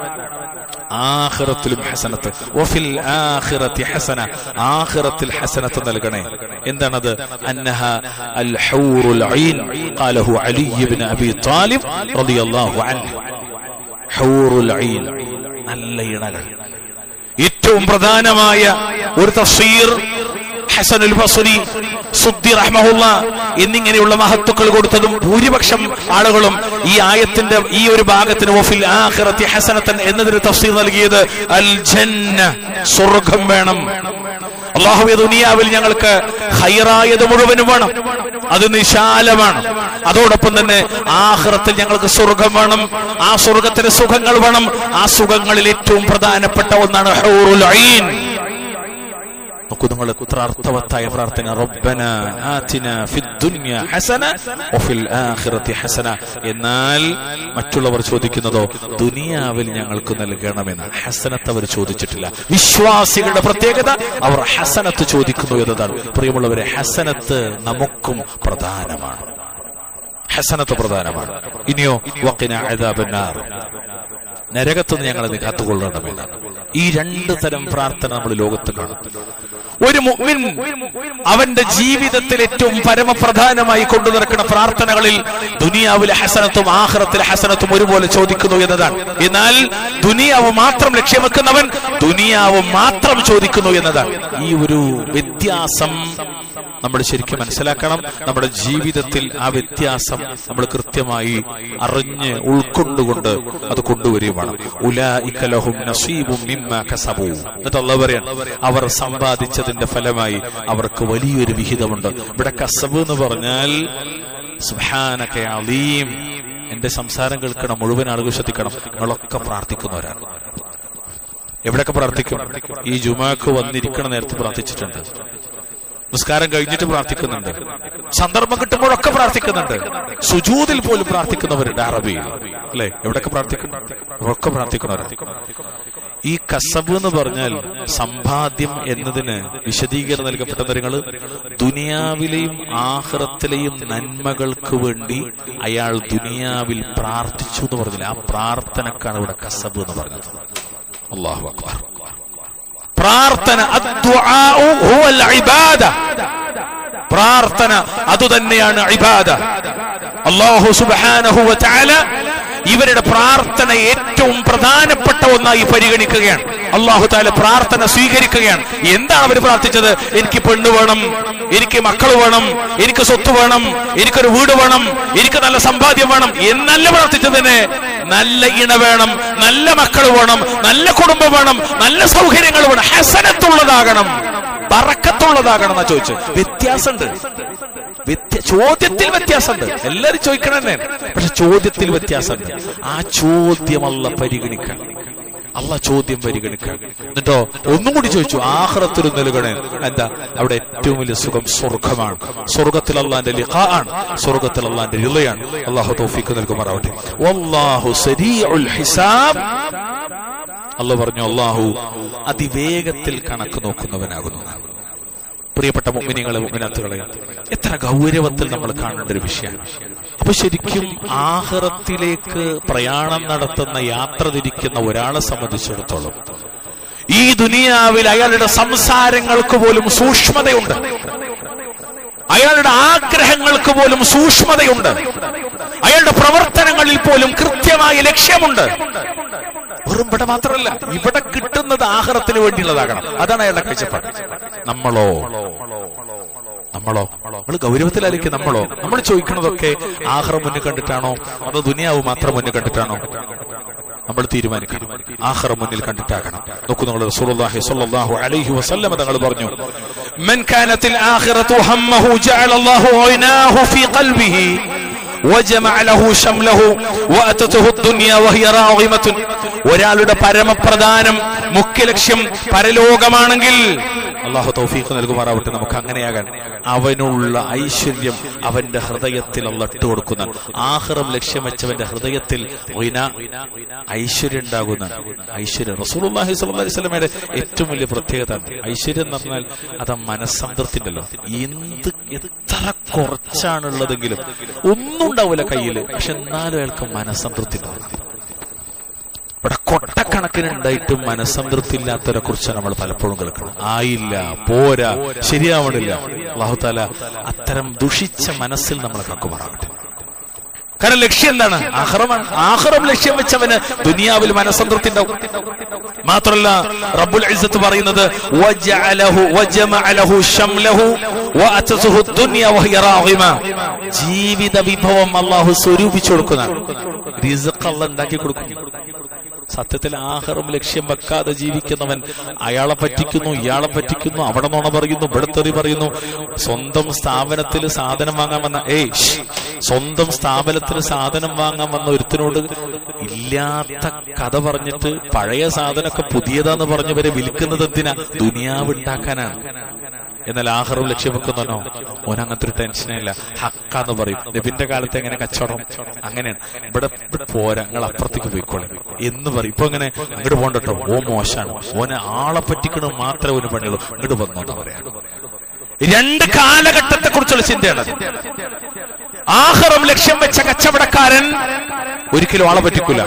ആഖിറത്തിലും ഹസനത്ത് വഫിൽ ആഖിറത്തി ഹസന ആഖിറത്തിൽ ഹസനത്ത് നൽകണേ എന്താണത് അന്നഹ അൽ ഹൂറുൽ ഐൻ ഖാലഹു അലി ഇബ്നു അബി ത്വാലിബ് റളിയല്ലാഹു അൻഹു ഹൂറുൽ ഐൻ നല്ല ഇണകൾ ഏറ്റവും പ്രധാനമായ ഒരു തഫ്സീർ ഹസനുൽ ബസ്രി സുദ്ദി റഹ്മഹുല്ല എന്നിങ്ങനെയുള്ള മഹത്തുക്കൾ കൊടുത്തതും ഭൂരിപക്ഷം ആളുകളും ഈ ആയത്തിന്റെ ഈ ഒരു ഭാഗത്തിന് വഫിൽ ആഖിറത്തി ഹസനത്തൻ എന്നതിന് തഫ്സീർ നൽകിയത് അൽ ജന്ന സ്വർഗം വേണം അള്ളാഹുവെ ദുനിയാവിൽ ഞങ്ങൾക്ക് ഹൈറായത് മുഴുവനും വേണം അത് നിശാലമാണ് അതോടൊപ്പം തന്നെ ആഹ്റത്തിൽ ഞങ്ങൾക്ക് സ്വർഗം വേണം ആ സ്വർഗത്തിന് സുഖങ്ങൾ വേണം ആ സുഖങ്ങളിൽ ഏറ്റവും പ്രധാനപ്പെട്ട ഒന്നാണ് ഹൗറുൽ ഐൻ നോക്കൂ നിങ്ങൾ എത്ര അർത്ഥവത്തായ പ്രാർത്ഥന റബ്ബന ആതിന ഫിദ്ദുനിയ ഹസന വഫിൽ ആഖിറതി ഹസന എന്നാൽ മറ്റുള്ളവർ ചോദിക്കുന്നതോ ദുനിയാവിൽ ഞങ്ങൾക്ക് നൽകണമെന്ന് ഹസനത്ത് അവർ ചോദിച്ചിട്ടില്ല വിശ്വാസികളുടെ പ്രത്യേകത അവർ ഹസനത്ത് ചോദിക്കുന്നു എന്നതാണ് പ്രിയമുള്ളവരെ ഹസനത്ത് നമുക്കും പ്രധാനമാണ് ഹസനത്ത് പ്രധാനമാണ് ഇനിയോ വക്കിന അദാബന്നാർ നരകത്തുനിന്ന് ഞങ്ങളെ നീ കാത്തുകൊള്ളണമെന്നാണ് ഈ രണ്ട് തരം പ്രാർത്ഥന നമ്മൾ ലോകത്ത് കാണും ഒരു മുഅ്മിൻ അവന്റെ ജീവിതത്തിൽ ഏറ്റവും പരമപ്രധാനമായി കൊണ്ടു നടക്കുന്ന പ്രാർത്ഥനകളിൽ ദുനിയാവിലെ ഹസനത്തും ആഹ്റത്തിലെ ഹസനത്തും ഒരുപോലെ ചോദിക്കുന്നു എന്നതാണ് എന്നാൽ ദുനിയാവ് മാത്രം ലക്ഷ്യം വെക്കുന്നവൻ ദുനിയാവ് മാത്രം ചോദിക്കുന്നു എന്നതാണ് ഈ ഒരു വ്യത്യാസം നമ്മൾ ശരിക്കും മനസ്സിലാക്കണം നമ്മുടെ ജീവിതത്തിൽ ആ വ്യത്യാസം നമ്മൾ കൃത്യമായി അറിഞ്ഞ് ഉൾക്കൊണ്ടുകൊണ്ട് അത് കൊണ്ടുവരികയാണ് ഉലായിക ലഹും നസീബും മിമ്മാ കസബൂ എന്നിട്ട് അള്ളാഹ് പറയാൻ അവർ സമ്പാദിച്ചതിന്റെ ഫലമായി അവർക്ക് വലിയൊരു വിഹിതമുണ്ട് ഇവിടെ കസബ് എന്ന് പറഞ്ഞാൽ സുബ്ഹാനക യാ അലീം എന്റെ സംസാരം കേൾക്കണം മുഴുവൻ ആളുകൾ ശ്രദ്ധിക്കണം നിങ്ങളൊക്കെ പ്രാർത്ഥിക്കുന്നവരാണ് എവിടെയൊക്കെ പ്രാർത്ഥിക്കും ഈ ജുമാക്ക് വന്നിരിക്കണ നേരത്തെ പ്രാർത്ഥിച്ചിട്ടുണ്ട് നിസ്കാരം കഴിഞ്ഞിട്ട് പ്രാർത്ഥിക്കുന്നുണ്ട് സന്ദർഭം കിട്ടുമ്പോഴൊക്കെ പ്രാർത്ഥിക്കുന്നുണ്ട് സുജൂതിൽ പോലും പ്രാർത്ഥിക്കുന്നവരുണ്ട് അറബിയിൽ അല്ലെ എവിടെയൊക്കെ പ്രാർത്ഥിക്കുന്നു ഒക്കെ പ്രാർത്ഥിക്കുന്നവരാണ് ഈ കസബ് എന്ന് പറഞ്ഞാൽ സമ്പാദ്യം എന്നതിന് വിശദീകരണം നൽകപ്പെട്ട കാര്യങ്ങൾ ദുനിയാവിലെയും ആഹ്റത്തിലെയും നന്മകൾക്ക് വേണ്ടി അയാൾ ദുനിയാവിൽ പ്രാർത്ഥിച്ചു എന്ന് പറഞ്ഞില്ല ആ പ്രാർത്ഥനക്കാണ് ഇവിടെ കസബ് എന്ന് പറഞ്ഞത് അള്ളാഹു അക്ബർ പ്രാർത്ഥന അദ്ദുആഉ ഹുവൽ ഇബാദ പ്രാർത്ഥന അതുതന്നെയാണ് ഇബാദ അല്ലാഹു സുബ്ഹാനഹു വ തആല ഇവരുടെ പ്രാർത്ഥന ഏറ്റവും പ്രധാനപ്പെട്ട ഒന്നായി പരിഗണിക്കുകയാണ് അള്ളാഹു താല പ്രാർത്ഥന സ്വീകരിക്കുകയാണ് എന്താണ് അവർ പ്രാർത്ഥിച്ചത് എനിക്ക് പെണ്ണ് വേണം എനിക്ക് മക്കൾ വേണം എനിക്ക് സ്വത്ത് വേണം എനിക്കൊരു വീട് വേണം എനിക്ക് നല്ല സമ്പാദ്യം വേണം എന്നല്ല പ്രാർത്ഥിച്ചതിന് നല്ല ഇണ വേണം നല്ല മക്കൾ വേണം നല്ല കുടുംബം വേണം നല്ല സൗകര്യങ്ങൾ വേണം ഹസനത്തുള്ളതാകണം പറക്കത്തുള്ളതാകണം എന്നാ ചോദിച്ചു വ്യത്യാസമുണ്ട് വ്യത്യ- ചോദ്യത്തിൽ വ്യത്യാസമുണ്ട് എല്ലാരും ചോദിക്കണം തന്നെ പക്ഷെ ചോദ്യത്തിൽ വ്യത്യാസമുണ്ട് ആ ചോദ്യമല്ല പരിഗണിക്കണം അല്ല ചോദ്യം പരിഗണിക്കണം എന്നിട്ടോ ഒന്നും കൂടി ചോദിച്ചു ആഹ്റത്തിൽ നൽകണേ എന്താ അവിടെ ഏറ്റവും വലിയ സുഖം സ്വർഗമാണ് സ്വർഗത്തിൽ അള്ളാന്റെ ലിഖാ ആണ് സ്വർഗത്തിൽ അള്ളാന്റെ രിളയാണ് അള്ളാഹു തൗഫീഖ് നൽകുമാറാവട്ടെ വല്ലാഹു സരീഉൽ ഹിസാബ് അല്ല പറഞ്ഞു അള്ളാഹു അതിവേഗത്തിൽ കണക്ക് നോക്കുന്നവനാകുന്നു പ്രിയപ്പെട്ട മുമ്മിനികളെ മുമ്മിനത്തുകളെ എത്ര ഗൗരവത്തിൽ നമ്മൾ കാണേണ്ട ഒരു വിഷയമാണ് അപ്പൊ ശരിക്കും ആഹ്റത്തിലേക്ക് പ്രയാണം നടത്തുന്ന യാത്ര തിരിക്കുന്ന ഒരാളെ സംബന്ധിച്ചിടത്തോളം ഈ ദുനിയാവിൽ അയാളുടെ സംസാരങ്ങൾക്ക് പോലും സൂക്ഷ്മതയുണ്ട് അയാളുടെ ആഗ്രഹങ്ങൾക്ക് പോലും സൂക്ഷ്മതയുണ്ട് അയാളുടെ പ്രവർത്തനങ്ങളിൽ പോലും കൃത്യമായ ലക്ഷ്യമുണ്ട് വെറും ഇവിടെ മാത്രമല്ല ഇവിടെ കിട്ടുന്നത് ആഹാരത്തിന് വേണ്ടിയുള്ളതാകണം അതാണ് അയാളുടെ കാഴ്ചപ്പാട് നമ്മളോ നമ്മളോ നമ്മൾ ഗൗരവത്തിലായിരിക്കും നമ്മളോ നമ്മൾ ചോദിക്കണതൊക്കെ ആഹാരം മുന്നിൽ കണ്ടിട്ടാണോ അതോ ദുനിയാവ് മാത്രം മുന്നിൽ കണ്ടിട്ടാണോ നമ്മൾ തീരുമാനിക്കണം ആഹാരം മുന്നിൽ കണ്ടിട്ടാകണം നോക്കൂ നമ്മൾ റസൂലുള്ളാഹി സ്വല്ലല്ലാഹു അലൈഹി വസല്ലമ തങ്ങൾ പറഞ്ഞു മൻ കാനത്തിൽ ആഖിറതു ഹമ്മഹു ജഅല അല്ലാഹു ഗൈനാഹു ഫീ ഖൽബിഹി وجمع له شمله واتته الدنيا وهي راغمه ഒരാളുടെ പരമപ്രധാനം മുഖ്യ ലക്ഷ്യം പരലോകമാണെങ്കിൽ അള്ളാഹു തൗഫീഖ് നൽകുമാറാവട്ടെ നമുക്ക് അങ്ങനെയാകാൻ അവനുള്ള ഐശ്വര്യം അവന്റെ ഹൃദയത്തിൽ അള്ള ഇട്ട് കൊടുക്കുന്ന ആഹ്റം ലക്ഷ്യം വെച്ചവന്റെ ഹൃദയത്തിൽ ഒയിന ഐശ്വര്യം ഉണ്ടാകുന്ന ഐശ്വര്യം റസൂലുള്ളാഹി സ്വല്ലല്ലാഹി അലൈഹി വസല്ലമയുടെ ഏറ്റവും വലിയ പ്രത്യേകത ഐശ്വര്യം എന്ന് പറഞ്ഞാൽ അത് ആ മനസ്സംതൃപ്തി ഉണ്ടല്ലോ എന്ത് എത്ര കുറച്ചാണുള്ളതെങ്കിലും ഒന്നും ഉണ്ടാവില്ല കയ്യിൽ പക്ഷെ എന്നാലും അയാൾക്ക് മനസ്സംതൃപ്തി ഉണ്ടാവും ഇവിടെ കൊട്ടക്കണക്കിന് ഉണ്ടായിട്ടും മനസ്സംതൃപ്തി ഇല്ലാത്തവരെ കുറിച്ച് നമ്മൾ പലപ്പോഴും കേൾക്കണം ആയില്ല പോരാ ശരിയാവണില്ല അള്ളാഹുത്താല അത്തരം ദുഷിച്ച മനസ്സിൽ നമ്മൾ കക്കുമാറാകട്ടെ കാരണം ലക്ഷ്യം എന്താണ് ആഹ്റമാണ് ആഹ്റം ലക്ഷ്യം വെച്ചവന് ദുനിയാവിൽ മനസ്സംതൃപ്തി ഉണ്ടാവും മാത്രല്ല റബ്ബുൽ ഇസ്സത്ത് പറയുന്നത് വജഅലഹു വജമഅലഹു ശംലഹു വഅതസുഹു ദുനിയ വഹിയ റാഗിമ ജീവിത വിഭവം അല്ലാഹു സ്വരൂപിച്ചു കൊടുക്കുന്ന റിസ്ഖ് അല്ലാഹ് ഉണ്ടാക്കി കൊടുക്കുന്നു സത്യത്തിൽ ആഹാരം ലക്ഷ്യം വെക്കാതെ ജീവിക്കുന്നവൻ അയാളെ പറ്റിക്കുന്നു ഇയാളെ പറ്റിക്കുന്നു അവിടെ നോണ പറയുന്നു ഇവിടെ തെറി പറയുന്നു സ്വന്തം സ്ഥാപനത്തിൽ സാധനം വാങ്ങാൻ വന്ന ഏയ് ഷ്, സ്വന്തം സ്ഥാപനത്തിൽ സാധനം വാങ്ങാൻ വന്ന ഒരുത്തിനോട് ഇല്ലാത്ത കഥ പറഞ്ഞിട്ട് പഴയ സാധനമൊക്കെ പുതിയതാന്ന് പറഞ്ഞവരെ വിൽക്കുന്നത് എന്തിനാ ദുനിയാവ് ഉണ്ടാക്കാനാണ് എന്നാൽ ആഹാരം ലക്ഷ്യം വെക്കുന്നവനോ ഓൻ അങ്ങനത്തെ ഒരു ടെൻഷനേ ഇല്ല ഹക്കാന്ന് പറയും നബിന്റെ കാലത്ത് എങ്ങനെ കച്ചവടം അങ്ങനെയാണ് ഇവിടെ ഇവിടെ പോരാ നിങ്ങൾ അപ്പുറത്തേക്ക് പോയിക്കോളെ എന്ന് പറയും ഇപ്പൊ അങ്ങനെ അങ്ങോട്ട് പോകണ്ടോ ഓ മോശാണ് ഓനെ ആളെ പറ്റിക്കണ മാത്രമേ ഓന് പണിയുള്ളൂ ഇങ്ങോട്ട് വന്നോട്ടാ പറയാ രണ്ട് കാലഘട്ടത്തെ കുറിച്ചുള്ള ചിന്തയാണത് ആഹ്റം ലക്ഷ്യം വെച്ച കച്ചവടക്കാരൻ ഒരിക്കലും ആളെ പറ്റിക്കൂല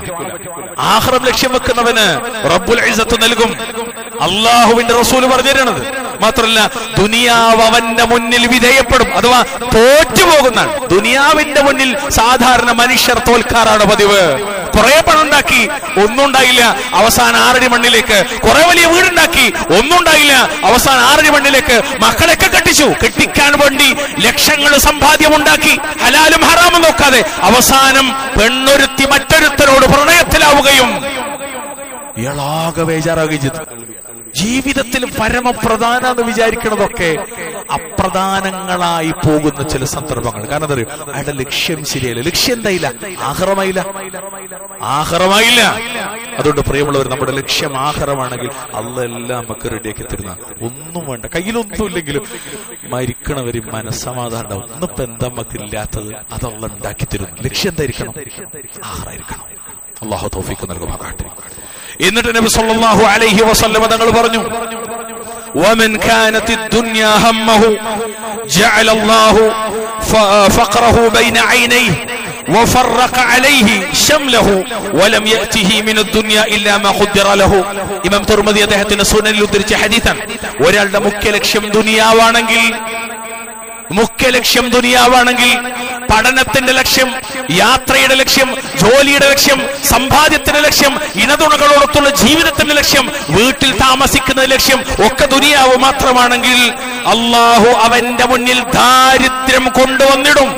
ആഹ്റം ലക്ഷ്യം വെക്കുന്നവന് റബ്ബുൽ ഇസത്ത് നൽകും അള്ളാഹുവിന്റെ റസൂല് പറഞ്ഞു തരണത് മാത്രമല്ല ദുനിയാവ് അവന്റെ മുന്നിൽ വിധേയപ്പെടും അഥവാ തോറ്റുപോകുന്നാണ് ദുനിയാവിന്റെ മുന്നിൽ സാധാരണ മനുഷ്യർ തോൽക്കാറാണ് പതിവ് കുറെ പണം ഉണ്ടാക്കി ഒന്നും ഉണ്ടായില്ല അവസാനം ആറടി മണ്ണിലേക്ക് കുറെ വലിയ വീടുണ്ടാക്കി ഒന്നും ഉണ്ടായില്ല അവസാനം ആറടി മണ്ണിലേക്ക് മക്കളെയൊക്കെ കെട്ടിച്ചു കെട്ടിക്കാൻ വേണ്ടി ലക്ഷങ്ങൾ സമ്പാദ്യം ഉണ്ടാക്കി ഹലാലും ഹറാമും നോക്കാതെ അവസാനം പെണ്ണൊരുത്തി മറ്റൊരുത്തരോട് പ്രണയത്തിലാവുകയും ഇയാളാകെ ബേജാറാവുകയും ചെയ്തു ജീവിതത്തിൽ പരമപ്രധാന എന്ന് വിചാരിക്കുന്നതൊക്കെ അപ്രധാനങ്ങളായി പോകുന്ന ചില സന്ദർഭങ്ങൾ കാരണം എന്താ പറയുക അയാളുടെ ലക്ഷ്യം ശരിയല്ല ലക്ഷ്യം എന്തായില്ല ആഹ്റമായില്ല ആഹ്റമായില്ല അതുകൊണ്ട് പ്രിയമുള്ളവർ നമ്മുടെ ലക്ഷ്യം ആഹ്റമാണെങ്കിൽ അല്ലെല്ലാം നമുക്ക് റെഡിയാക്കി തരുന്ന ഒന്നും വേണ്ട കയ്യിലൊന്നും ഇല്ലെങ്കിലും മരിക്കണവര് മനസ്സമാധാനം ഉണ്ടാവും ഒന്നിപ്പോ എന്താ നമുക്ക് ഇല്ലാത്തത് അതല്ല ഉണ്ടാക്കി തരുന്നു ലക്ഷ്യം എന്തായിരിക്കണം ആഹ്റായിരിക്കണം അള്ളാഹു തോഫിക്ക് നൽകുമാകാട്ടെ എന്നിട്ട് നബി സല്ലല്ലാഹു അലൈഹി വസല്ലമ തങ്ങൾ പറഞ്ഞു ومن كانت الدنيا همه جعل الله فقره بين عينيه وفرق عليه شمله ولم يأته من الدنيا إلا ما قدر له ഇമാം തുർമദി അദ്ദേഹത്തിന്റെ സുനനിൽ ഉദ്ധരിച്ച ഹദീസാണ് ഒരാളുടെ മുഖ്യ ലക്ഷ്യം ദുനിയാവാണെങ്കിൽ മുഖ്യ ലക്ഷ്യം ദുനിയാവാണെങ്കിൽ പഠനത്തിന്റെ ലക്ഷ്യം യാത്രയുടെ ലക്ഷ്യം ജോലിയുടെ ലക്ഷ്യം സമ്പാദ്യത്തിന്റെ ലക്ഷ്യം ഇണതുണകളോടൊത്തുള്ള ജീവിതത്തിന്റെ ലക്ഷ്യം വീട്ടിൽ താമസിക്കുന്ന ലക്ഷ്യം ഒക്കെ ദുനിയാവ് മാത്രമാണെങ്കിൽ അള്ളാഹു അവന്റെ മുന്നിൽ ദാരിദ്ര്യം കൊണ്ടുവന്നിടും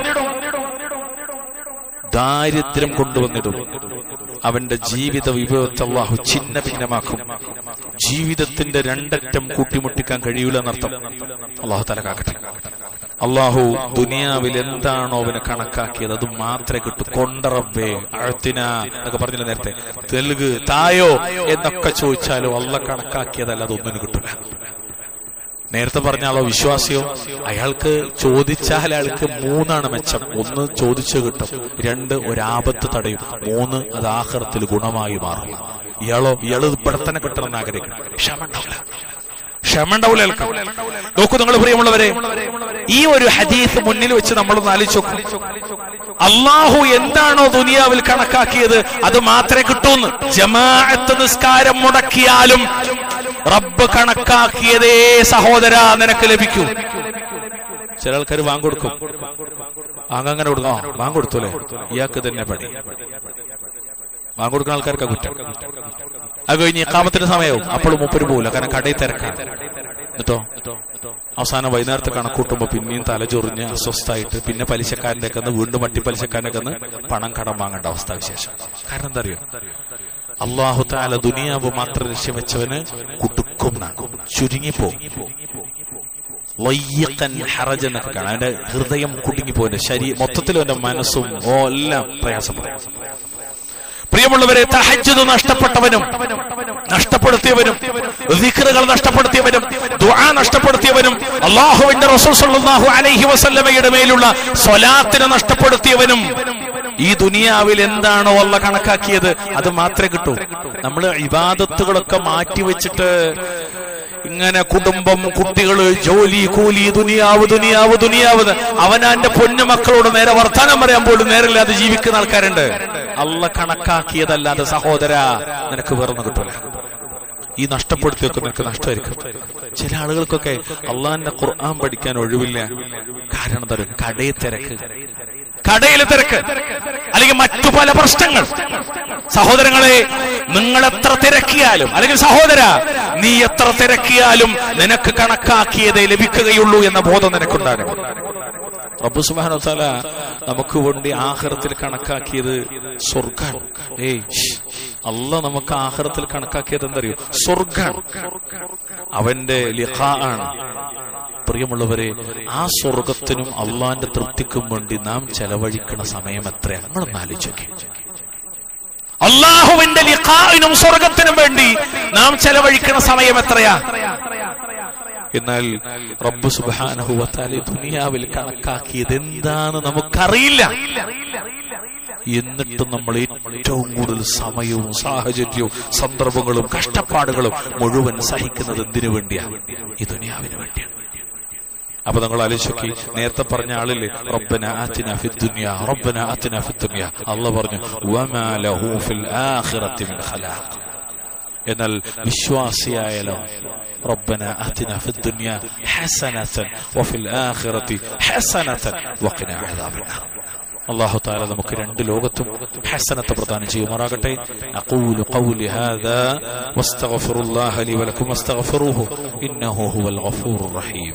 ദാരിദ്ര്യം കൊണ്ടുവന്നിടും അവന്റെ ജീവിത വിഭവത്തെ അള്ളാഹു ഛിന്ന ഭിന്നമാക്കും ജീവിതത്തിന്റെ രണ്ടറ്റം കൂട്ടിമുട്ടിക്കാൻ കഴിയൂല എന്നർത്ഥം അള്ളാഹു തലകാക്കട്ടെ അള്ളാഹു ദുനിയാവിൽ എന്താണോ അവന് കണക്കാക്കിയത് അത് മാത്രമേ കിട്ടൂ കൊണ്ടറബേ അഴത്തിന എന്നൊക്കെ പറഞ്ഞില്ല നേരത്തെ തെലുഗ് തായോ എന്നൊക്കെ ചോദിച്ചാലോ അല്ല കണക്കാക്കിയതല്ല അതൊന്നിനും കിട്ടില്ല നേരത്തെ പറഞ്ഞ ആളോ വിശ്വാസിയോ അയാൾക്ക് ചോദിച്ചാൽ അയാൾക്ക് മൂന്നാണ് മെച്ചം ഒന്ന് ചോദിച്ചു കിട്ടും രണ്ട് ഒരാപത്ത് തടയും മൂന്ന് അത് ആഹ്റത്തിൽ ഗുണമായി മാറും ഇയാളോ ഇയാൾ ഇവിടെ തന്നെ കിട്ടണമെന്ന് ആഗ്രഹിക്കണം ക്ഷമ ഉണ്ടാവില്ല ക്ഷമ ഉണ്ടാവില്ല അയാൾക്ക് നോക്കൂ നിങ്ങൾ പ്രിയമുള്ളവരെ ഈ ഒരു ഹദീസ് മുന്നിൽ വെച്ച് നമ്മളൊന്ന് ആലോചിച്ചു അള്ളാഹു എന്താണോ ദുനിയാവിൽ കണക്കാക്കിയത് അത് മാത്രമേ കിട്ടൂന്ന് ജമാഅത്ത് നിസ്കാരം മുടക്കിയാലും റബ്ബ് കണക്കാക്കിയതേ സഹോദര നിനക്ക് ലഭിക്കൂ ചില ആൾക്കാർ വാങ്ങിക്കൊടുക്കും അങ്ങനെ കൊടുക്കും ആ വാങ്ങിക്കൊടുത്തു അല്ലേ ഇയാൾക്ക് തന്നെ പണി വാങ്ങിക്കൊടുക്കുന്ന ആൾക്കാർക്ക് കുറ്റം അത് കഴിഞ്ഞ് കാമത്തിന്റെ സമയവും അപ്പോൾ മുപ്പര് പോകില്ല കാരണം കടയിൽ തിരക്കാണ് എന്നിട്ടോ അവസാനം വൈകുന്നേരത്തെ കണക്കൂട്ടുമ്പോ പിന്നെയും തലചൊറിഞ്ഞ് അസ്വസ്ഥായിട്ട് പിന്നെ പലിശക്കാരന്റെ ഒക്കെ വീണ്ടും വട്ടി പലിശക്കാരന്റെ ഒക്കെ പണം കടം വാങ്ങേണ്ട അവസ്ഥ വിശേഷം കാരണം എന്താ അറിയോ അള്ളാഹു താല ദുനിയാവ് മാത്രം ലക്ഷ്യം വെച്ചവന് കുടുക്കും ചുരുങ്ങിപ്പോ വയ്യക്കൻ ഹറജ് എന്നൊക്കെ കാണാം അവന്റെ ഹൃദയം കുടുങ്ങിപ്പോന്റെ ശരീരം മൊത്തത്തിൽ അവന്റെ മനസ്സും ഓ എല്ലാം പ്രയാസപ്പെടും പ്രിയമുള്ളവരെ തഹജ്ജുദ് നഷ്ടപ്പെട്ടവനും നഷ്ടപ്പെടുത്തിയവനും ദിക്റുകൾ നഷ്ടപ്പെടുത്തിയവനും ദുആ നഷ്ടപ്പെടുത്തിയവനും അള്ളാഹുവിന്റെ റസൂൽ സല്ലല്ലാഹു അലൈഹി വസല്ലമയുടെ മേലുള്ള സ്വലാത്തിനെ നഷ്ടപ്പെടുത്തിയവനും ഈ ദുനിയാവിൽ എന്താണോ അല്ല കണക്കാക്കിയത് അത് മാത്രമേ കിട്ടൂ നമ്മൾ ഇബാദത്തുകളൊക്കെ മാറ്റി വെച്ചിട്ട് ഇങ്ങനെ കുടുംബം കുട്ടികള് ജോലി കൂലി ദുനിയാവ് ദുനിയാവ് ദുനിയാവ് അവനാന്റെ പൊന്നു മക്കളോട് നേരെ വർത്താനം പറയാൻ പോലും നേരില്ലാതെ ജീവിക്കുന്ന ആൾക്കാരുണ്ട് അല്ല കണക്കാക്കിയതല്ലാതെ സഹോദര നിനക്ക് വേറൊന്നും കിട്ടൂല ഈ നഷ്ടപ്പെടുത്തിയൊക്കെ നിനക്ക് നഷ്ടമായിരിക്കും ചില ആളുകൾക്കൊക്കെ അള്ളാന്റെ ഖുർആൻ പഠിക്കാൻ ഒഴിവില്ല കാരണം എന്താ പറയുക കടയിൽ തിരക്ക് കടയിലെ തിരക്ക് അല്ലെങ്കിൽ മറ്റു പല പ്രശ്നങ്ങൾ സഹോദരങ്ങളെ നിങ്ങൾ എത്ര തിരക്കിയാലും അല്ലെങ്കിൽ സഹോദര നീ എത്ര തിരക്കിയാലും നിനക്ക് കണക്കാക്കിയതേ ലഭിക്കുകയുള്ളൂ എന്ന ബോധം നിനക്കുണ്ടാകും റബ്ബു സുബാനോ തല നമുക്ക് വേണ്ടി ആഹാരത്തിൽ കണക്കാക്കിയത് സ്വർഗാൻ ഏയ് അല്ല നമുക്ക് ആഹാരത്തിൽ കണക്കാക്കിയത് എന്തറിയോ സ്വർഗാൻ അവന്റെ ലിഖാ ആണ് പ്രിയമുള്ളവരെ ആ സ്വർഗത്തിനും അള്ളാന്റെ തൃപ്തിക്കും വേണ്ടി നാം ചെലവഴിക്കുന്ന സമയം എത്രയാണ് നമ്മളൊന്ന് ആലോചിച്ചോക്കെ അള്ളാഹുവിന്റെ ലിഖാവിനും സ്വർഗത്തിനും വേണ്ടി നാം ചെലവഴിക്കുന്ന സമയം എത്രയാ എന്നാൽ റബ്ബ് സുബാനഹുവത്താലെ ദുനിയാവിൽ കണക്കാക്കിയത് എന്താന്ന് നമുക്കറിയില്ല എന്നിട്ടും നമ്മൾ ഏറ്റവും കൂടുതൽ സമയവും സാഹചര്യവും സന്ദർഭങ്ങളും കഷ്ടപ്പാടുകളും മുഴുവൻ സഹിക്കുന്നത് എന്തിനു വേണ്ടിയാണ് ഈ ദുനിയാവിന് വേണ്ടിയാണ് അപ്പൊ നമ്മൾ ആലോചിച്ചോക്കി നേരത്തെ പറഞ്ഞ ആളില്ലേ റബ്ബന ആതിന ഫിദ്ദുനിയ റബ്ബന ആതിന ഫിദ്ദുനിയ അള്ളാഹ് പറഞ്ഞു വമാ ലഹു ഫിൽ ആഖിറതി മിൻ ഖലാഖ് എന്നാൽ വിശ്വാസിയായാലോ ربنا آتنا في الدنيا حسنة وفي الآخرة حسنة وقنا عذاب النار അള്ളാഹു താല നമുക്ക് രണ്ട് ലോകത്തും ഹസനത്ത് പ്രദാനം ചെയ്യുമാറാകട്ടെ അഖൂലു ഖൗലി ഹാദാ വസ്തഗ്ഫിറുല്ലാഹ ലി വലക്കും വസ്തഗ്ഫിറൂഹു ഇന്നഹു ഹുവൽ ഗഫൂറുർ റഹീം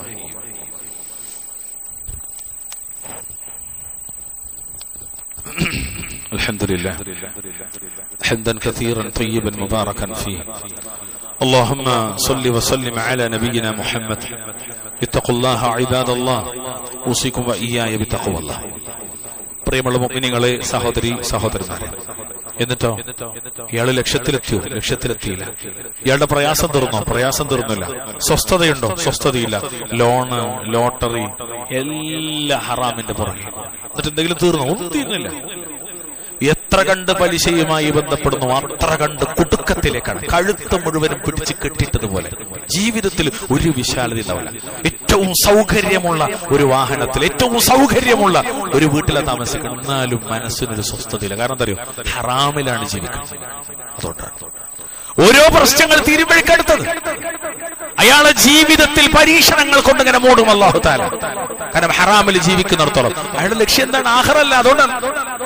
الحمد لله حمدا كثيرا طيبا مباركا فيه اللهم صل وسلم على نبينا محمد اتقوا الله عباد الله اوصيكم واياي بتقوى الله പ്രിയമുള്ള മുഗ്മിനികളെ സഹോദരി സഹോദരന്മാരെ എന്നിട്ടോ ഇയാള് ലക്ഷ്യത്തിലെത്തിയോ ലക്ഷ്യത്തിലെത്തിയില്ല ഇയാളുടെ പ്രയാസം തീർന്നോ പ്രയാസം തീർന്നില്ല സ്വസ്ഥതയുണ്ടോ സ്വസ്ഥതയില്ല ലോണ് ലോട്ടറി എല്ലാ ഹറാമിന്റെ പുറകെ എന്നിട്ട് എന്തെങ്കിലും തീർന്നോ ഒന്നും തീർന്നില്ല എത്ര കണ്ട് പലിശയുമായി ബന്ധപ്പെടുന്നു അത്ര കണ്ട് കുടുക്കത്തിലേക്കാണ് കഴുത്ത് മുഴുവനും പിടിച്ച് കെട്ടിട്ടതുപോലെ ജീവിതത്തിൽ ഒരു വിശാലത ഉണ്ടാവില്ല ഏറ്റവും സൗകര്യമുള്ള ഒരു വാഹനത്തിൽ ഏറ്റവും സൗകര്യമുള്ള ഒരു വീട്ടിലാണ് താമസിക്കണം എന്നാലും മനസ്സിനൊരു സ്വസ്ഥതയില്ല കാരണം എന്താ അറിയോ ഹറാമിലാണ് ജീവിക്കുന്നത് അതുകൊണ്ടാണ് ഓരോ പ്രശ്നങ്ങൾ തീരുമ്പോഴേക്കടുത്തത് അയാളെ ജീവിതത്തിൽ പരീക്ഷണങ്ങൾ കൊണ്ട് ഇങ്ങനെ മൂടും അള്ളാഹു താല കാരണം ഹറാമിൽ ജീവിക്കുന്നിടത്തോളം അയാളുടെ ലക്ഷ്യം എന്താണ് ആഹറല്ല അതുകൊണ്ടാണ്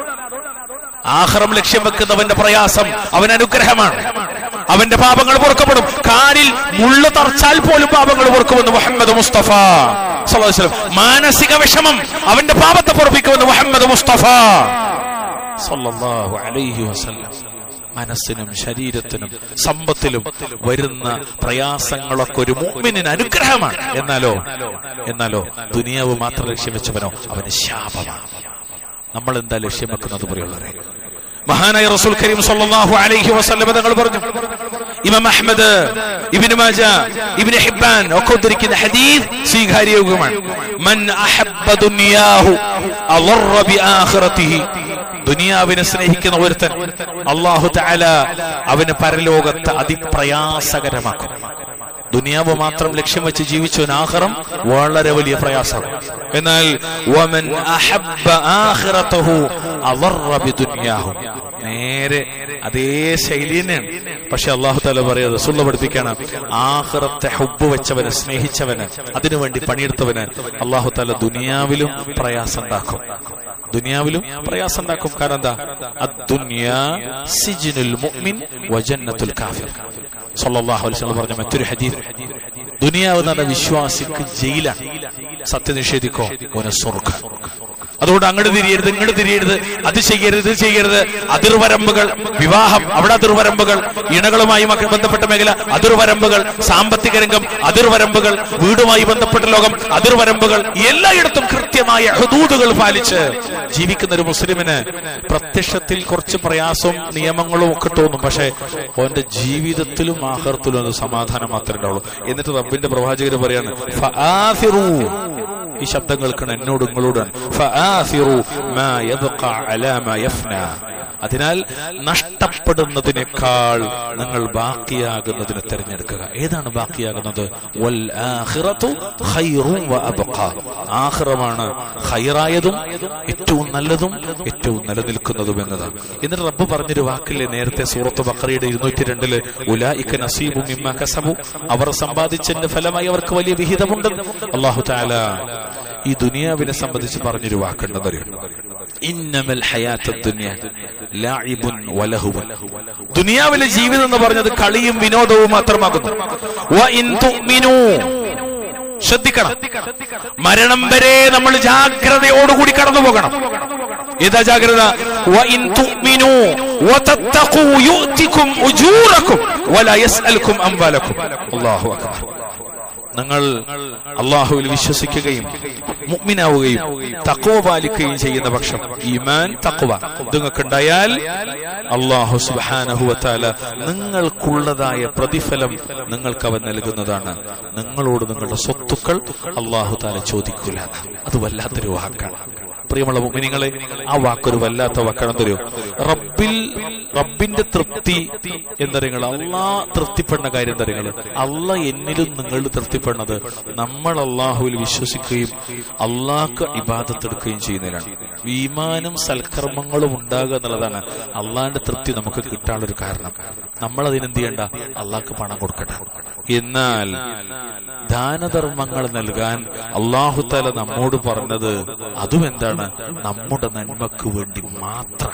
ആഹ്റം ലക്ഷ്യം വെക്കുന്നവന്റെ പ്രയാസം അവൻ അനുഗ്രഹമാണ് അവന്റെ പാപങ്ങൾ പൊറുക്കപ്പെടും കാലിൽ മുള്ള തറച്ചാൽ പോലും പാപങ്ങൾ പൊറുക്കുമെന്ന് മുഹമ്മദ് മുസ്തഫ സല്ലല്ലാഹു അലൈഹി വസല്ലം. മാനസിക വിഷമം അവന്റെ പാപത്തെ പൊറപ്പിക്കുമെന്ന് മുഹമ്മദ് മുസ്തഫ സല്ലല്ലാഹു അലൈഹി വസല്ലം മനസ്സിനും ശരീരത്തിനും സമ്പത്തിലും വരുന്ന പ്രയാസങ്ങളൊക്കെ ഒരു മുഅ്മിനിന് അനുഗ്രഹമാണ് എന്നാലോ എന്നാലോ ദുനിയാവ് മാത്രം ലക്ഷ്യം വെച്ചവനോ അവന് ശാപമാണ് നമ്മൾ എന്താ ലക്ഷ്യം വെക്കുന്നത് പോലെയുള്ളവരെ മഹാനായ റസൂൽ കരീം സല്ലല്ലാഹു അലൈഹി വസല്ലം തങ്ങൾ പറഞ്ഞു ഇമാം അഹ്മദ് ഇബ്നു മാജ ഇബ്നു ഹിബ്ബാൻ ഒക്കെ ഉദ്ധരിക്കുന്ന ഹദീസ് സ്വീകാര്യവുമാണ് മൻ അഹബ്ബ ദുനിയാഹു അളറ ബിആഖിറതിഹി ദുനിയാവിനെ സ്നേഹിക്കുന്ന ഒരുത്തൻ അള്ളാഹു തആല അവന് പരലോകത്ത് അതിപ്രയാസകരമാക്കും ദുനിയാവ് മാത്രം ലക്ഷ്യം വെച്ച് ജീവിച്ചവൻ ആഹ്റം വളരെ വലിയ പ്രയാസമാണ് എന്നാൽ വമൻ അഹബ്ബ ആഖിറതഹു അളറ ബിദുനിയാഹു നേരെ അതേ ശൈലി തന്നെയാണ് പക്ഷെ അള്ളാഹു താല പറയാതെ റസൂള്ള പഠിപ്പിക്കാണ് ആഹ്റത്തെ ഹുബ് വെച്ചവന് സ്നേഹിച്ചവന് അതിനുവേണ്ടി പണിയെടുത്തവന് അള്ളാഹു താല ദുനിയാവിലും പ്രയാസം ഉണ്ടാക്കും ദുനിയാവിലും പ്രയാസം ഉണ്ടാക്കും കാരണം എന്താ അദ്ദുനിയ സിജ്നുൽ മുഅ്മിൻ വജന്നത്തുൽ കാഫിർ സല്ലല്ലാഹു അലൈഹി വസല്ലം പറഞ്ഞ മറ്റൊരു ഹദീസ് ദുനിയാവ് എന്ന് പറഞ്ഞ വിശ്വാസിക്ക് ജയിലാണ് സത്യനിഷേധിക്കോ ഓനെ സ്വർഗ്ഗം അതുകൊണ്ട് അങ്ങോട്ട് തിരിയരുത് ഇങ്ങോട്ട് തിരിയരുത് അത് ചെയ്യരുത് ഇത് ചെയ്യരുത് അതിർവരമ്പുകൾ വിവാഹം അവിടെ അതിർവരമ്പുകൾ ഇണകളുമായി മക്ക- ബന്ധപ്പെട്ട മേഖല അതിർവരമ്പുകൾ സാമ്പത്തിക രംഗം അതിർവരമ്പുകൾ വീടുമായി ബന്ധപ്പെട്ട ലോകം അതിർവരമ്പുകൾ എല്ലായിടത്തും കൃത്യമായ ഹുദൂദുകൾ പാലിച്ച് ജീവിക്കുന്ന ഒരു മുസ്ലിമിന് പ്രത്യക്ഷത്തിൽ കുറച്ച് പ്രയാസവും നിയമങ്ങളും ഒക്കെ തോന്നും പക്ഷെ അവന്റെ ജീവിതത്തിലും ആഹർത്തിലും അത് സമാധാനം മാത്രമേ ഉണ്ടാവുള്ളൂ എന്നിട്ട് റബ്ബിന്റെ പ്രവാചകർ പറയാണ് "ഫആസിറൂ." ഈ ശബ്ദം കേൾക്കണം എന്നോട് നിങ്ങളോടാണ് ഫആസിറു മാ യബ്ഖ അലാ മാ യഫ്നാ. അതിനാൽ നഷ്ടപ്പെടുന്നതിനേക്കാൾ നിങ്ങൾ ബാക്കിയാകുന്നതിനെ തിരഞ്ഞെടുക്കുക ഏതാണ് ബാക്കിയാകുന്നത് വൽ ആഖിറതു ഖൈറും വ അബ്ഖാ. ആഖിറമാണ് ഖൈറായതും ഏറ്റവും നല്ലതും ഏറ്റവും നിലനിൽക്കുന്നതും എന്നതാണ് എന്നിട്ട് റബ്ബ് പറഞ്ഞൊരു വാക്കില്ലേ നേരത്തെ സൂറത്ത് ബക്കറയുടെ ഇരുന്നൂറ്റി രണ്ടില് ഉലായിക്ക നസീബു മിമ്മ കസബു അവർ സമ്പാദിച്ചതിന്റെ ഫലമായി അവർക്ക് വലിയ വിഹിതമുണ്ട് അള്ളാഹു താല ഈ ദുനിയാവിനെ സംബന്ധിച്ച് പറഞ്ഞൊരു വാക്കുണ്ടെന്നറിയും ഇന്നമൽ ഹയാത്ത ദുനിയ ലാഇബുൻ വലഹുവൻ ദുനിയാവിലെ ജീവിതം എന്ന് പറഞ്ഞത് കളിയും വിനോദവും മാത്രമാകുന്നു വ ഇൻ തുഅ്മിനൂ ശ്രദ്ധിക്കണം മരണം വരെ നമ്മൾ ജാഗ്രതയോടുകൂടി കടന്നു പോകണം ഏതാ ജാഗ്രത وإن تؤمنوا وتتقوا يؤتكم أجوركم ولا يسألكم أموالكم الله أكبر നിങ്ങൾ അള്ളാഹുവിൽ വിശ്വസിക്കുകയും മുഗ്മിനാവുകയും തക്കവ പാലിക്കുകയും ചെയ്യുന്ന പക്ഷം ഈമാൻ തക്കവ ഇത് നിങ്ങൾക്കുണ്ടായാൽ അള്ളാഹു സുബാനഹുവത്താല നിങ്ങൾക്കുള്ളതായ പ്രതിഫലം നിങ്ങൾക്ക് അവൻ നൽകുന്നതാണ് നിങ്ങളോട് നിങ്ങളുടെ സ്വത്തുക്കൾ അള്ളാഹു താല ചോദിക്കൂല അത് വല്ലാത്തൊരു വാക്കാണ് പ്രിയമുള്ള മുഅ്മിനീങ്ങളെ ആ വാക്കൊരു വല്ലാത്ത വാക്കാണ് തരൂ റബ്ബിൽ റബ്ബിന്റെ തൃപ്തി എന്തറിയങ്ങൾ അള്ളാ തൃപ്തിപ്പെടുന്ന കാര്യം തരങ്ങൾ അല്ല എന്നിലും നിങ്ങൾ തൃപ്തിപ്പെടുന്നത് നമ്മൾ അള്ളാഹുവിൽ വിശ്വസിക്കുകയും അള്ളാഹ്ക്ക് ഇബാദത്തെടുക്കുകയും ചെയ്യുന്നതിലാണ് വിമാനം സൽക്കർമ്മങ്ങളും ഉണ്ടാകുക എന്നുള്ളതാണ് അള്ളാഹിന്റെ തൃപ്തി നമുക്ക് കിട്ടാനുള്ള ഒരു കാരണം നമ്മൾ അതിനെന്ത് ചെയ്യണ്ട അള്ളാഹ്ക്ക് പണം കൊടുക്കട്ടെ എന്നാൽ ദാനധർമ്മങ്ങൾ നൽകാൻ അള്ളാഹു തല നമ്മോട് പറഞ്ഞത് അതും എന്താണ് നമ്മുടെ നന്മക്ക് വേണ്ടി മാത്രം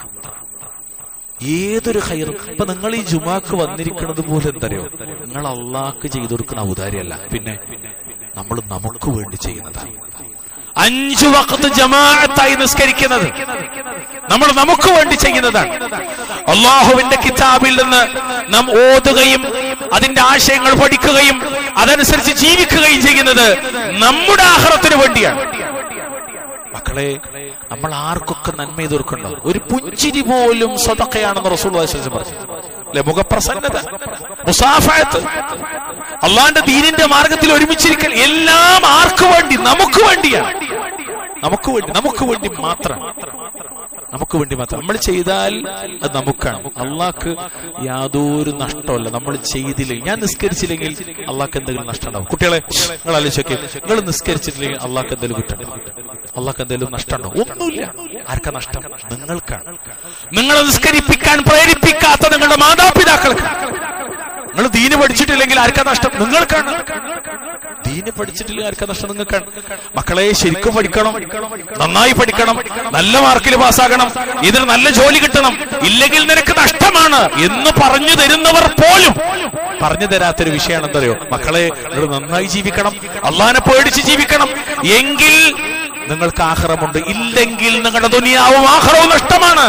ഏതൊരു ഹൈർ ഇപ്പൊ നിങ്ങൾ ഈ ജുമാക്ക് വന്നിരിക്കുന്നത് പോലെ എന്തറിയോ നിങ്ങൾ അള്ളാഹ്ക്ക് ചെയ്തു കൊടുക്കുന്ന ഔദാര്യമല്ല പിന്നെ നമ്മൾ നമുക്ക് വേണ്ടി ചെയ്യുന്നതാണ് അഞ്ചു വക്കത്ത് ജമാഅത്തായി നിസ്കരിക്കുന്നത് നമ്മൾ നമുക്ക് വേണ്ടി ചെയ്യുന്നതാണ് അള്ളാഹുവിന്റെ കിതാബിൽ നിന്ന് നാം ഓതുകയും അതിന്റെ ആശയങ്ങൾ പഠിക്കുകയും അതനുസരിച്ച് ജീവിക്കുകയും ചെയ്യുന്നത് നമ്മുടെ ആഹ്റത്തിന് വേണ്ടിയാണ് മക്കളെ നമ്മൾ ആർക്കൊക്കെ നന്മ ചെയ്ത് കൊടുക്കണ്ടോ ഒരു പുഞ്ചിരി പോലും സ്വതക്കയാണെന്ന് റസൂൽ പറഞ്ഞു അല്ലെ മുഖപ്രസന്നത മുസാഫത്ത് അള്ളാന്റെ ദീനിന്റെ മാർഗത്തിൽ ഒരുമിച്ചിരിക്കൽ എല്ലാം ആർക്കു വേണ്ടി നമുക്ക് വേണ്ടിയാണ് നമുക്ക് വേണ്ടി നമുക്ക് വേണ്ടി മാത്രം നമുക്ക് വേണ്ടി മാത്രം നമ്മൾ ചെയ്താൽ അത് നമുക്കാണ് അള്ളാഹ്ക്ക് യാതൊരു നഷ്ടമല്ല നമ്മൾ ചെയ്തില്ലെങ്കിൽ ഞാൻ നിസ്കരിച്ചില്ലെങ്കിൽ അള്ളാഹ്ക്ക് എന്തെങ്കിലും നഷ്ടം ഉണ്ടാവും കുട്ടികളെ നിങ്ങൾ ആലോചിച്ചൊക്കെ നിങ്ങൾ നിസ്കരിച്ചിട്ടില്ലെങ്കിൽ അള്ളാഹ്ക്ക് എന്തെങ്കിലും കുറ്റം അള്ളാഹ്ക്ക് എന്തെങ്കിലും നഷ്ടമുണ്ടോ ഒന്നുമില്ല ആർക്കാ നഷ്ടം നിങ്ങൾക്കാണ് നിങ്ങളെ നിസ്കരിപ്പിക്കാൻ പ്രേരിപ്പിക്കാത്ത നിങ്ങളുടെ മാതാപിതാക്കൾക്ക് നിങ്ങൾ ദീന് പഠിച്ചിട്ടില്ലെങ്കിൽ ആർക്കാ നഷ്ടം നിങ്ങൾക്കാണ് ദീന് പഠിച്ചിട്ടില്ലെങ്കിൽ ആർക്കാ നഷ്ടം നിങ്ങൾക്കാണ് മക്കളെ ശരിക്കും പഠിക്കണം നന്നായി പഠിക്കണം നല്ല മാർക്കിൽ പാസ്സാകണം ഇതിന് നല്ല ജോലി കിട്ടണം ഇല്ലെങ്കിൽ നിനക്ക് നഷ്ടമാണ് എന്ന് പറഞ്ഞു തരുന്നവർ പോലും പറഞ്ഞു തരാത്തൊരു വിഷയമാണ് എന്തറിയോ മക്കളെ നിങ്ങൾ നന്നായി ജീവിക്കണം അള്ളാനെ പേടിച്ച് ജീവിക്കണം എങ്കിൽ നിങ്ങൾക്ക് ആഹ്റമുണ്ട് ഇല്ലെങ്കിൽ നിങ്ങളുടെ ദുനിയാവും ആഹ്റവും നഷ്ടമാണ്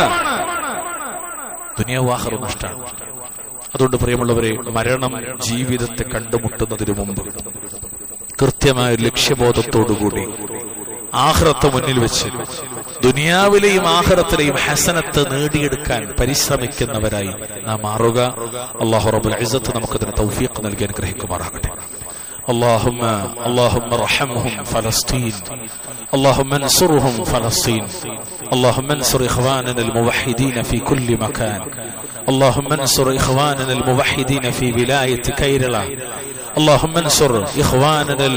ദുനിയാവും ആഹ്റവും നഷ്ടമാണ് അതുകൊണ്ട് പ്രിയമുള്ളവരെ മരണം ജീവിതത്തെ കണ്ടുമുട്ടുന്നതിനു മുമ്പ് കൃത്യമായ ഒരു ലക്ഷ്യബോധത്തോടുകൂടി ആഹ്റത്ത് മുന്നിൽ വെച്ച് ദുനിയാവിലെയും ആഹ്റത്തിലെയും ഹസനത്ത് നേടിയെടുക്കാൻ പരിശ്രമിക്കുന്നവരായി നാം മാറുക അള്ളാഹു റബുൽ ഇസത്ത് നമുക്കതിന് തൗഫീഖ് നൽകി അനുഗ്രഹിക്കുമാറാകട്ടെ اللهم اللهم ارحمهم فلسطين اللهم انصرهم فلسطين اللهم انصر اخواننا الموحدين في كل مكان اللهم انصر اخواننا الموحدين في ولايه كيرلا اللهم انصر اخواننا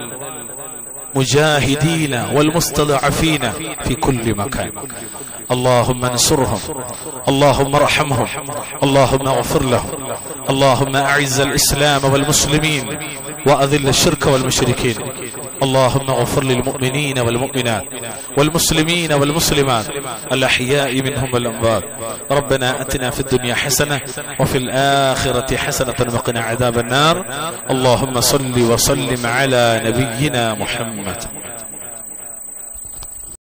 المجاهدين والمستضعفين في كل مكان اللهم انصرهم اللهم ارحمهم اللهم اغفر لهم اللهم اعز الاسلام والمسلمين واذل الشرك والمشركين اللهم اغفر للمؤمنين والمؤمنات والمسلمين والمسلمات الاحياء منهم والاموات ربنا اتنا في الدنيا حسنه وفي الاخره حسنه وقنا عذاب النار اللهم صل وسلم على نبينا محمد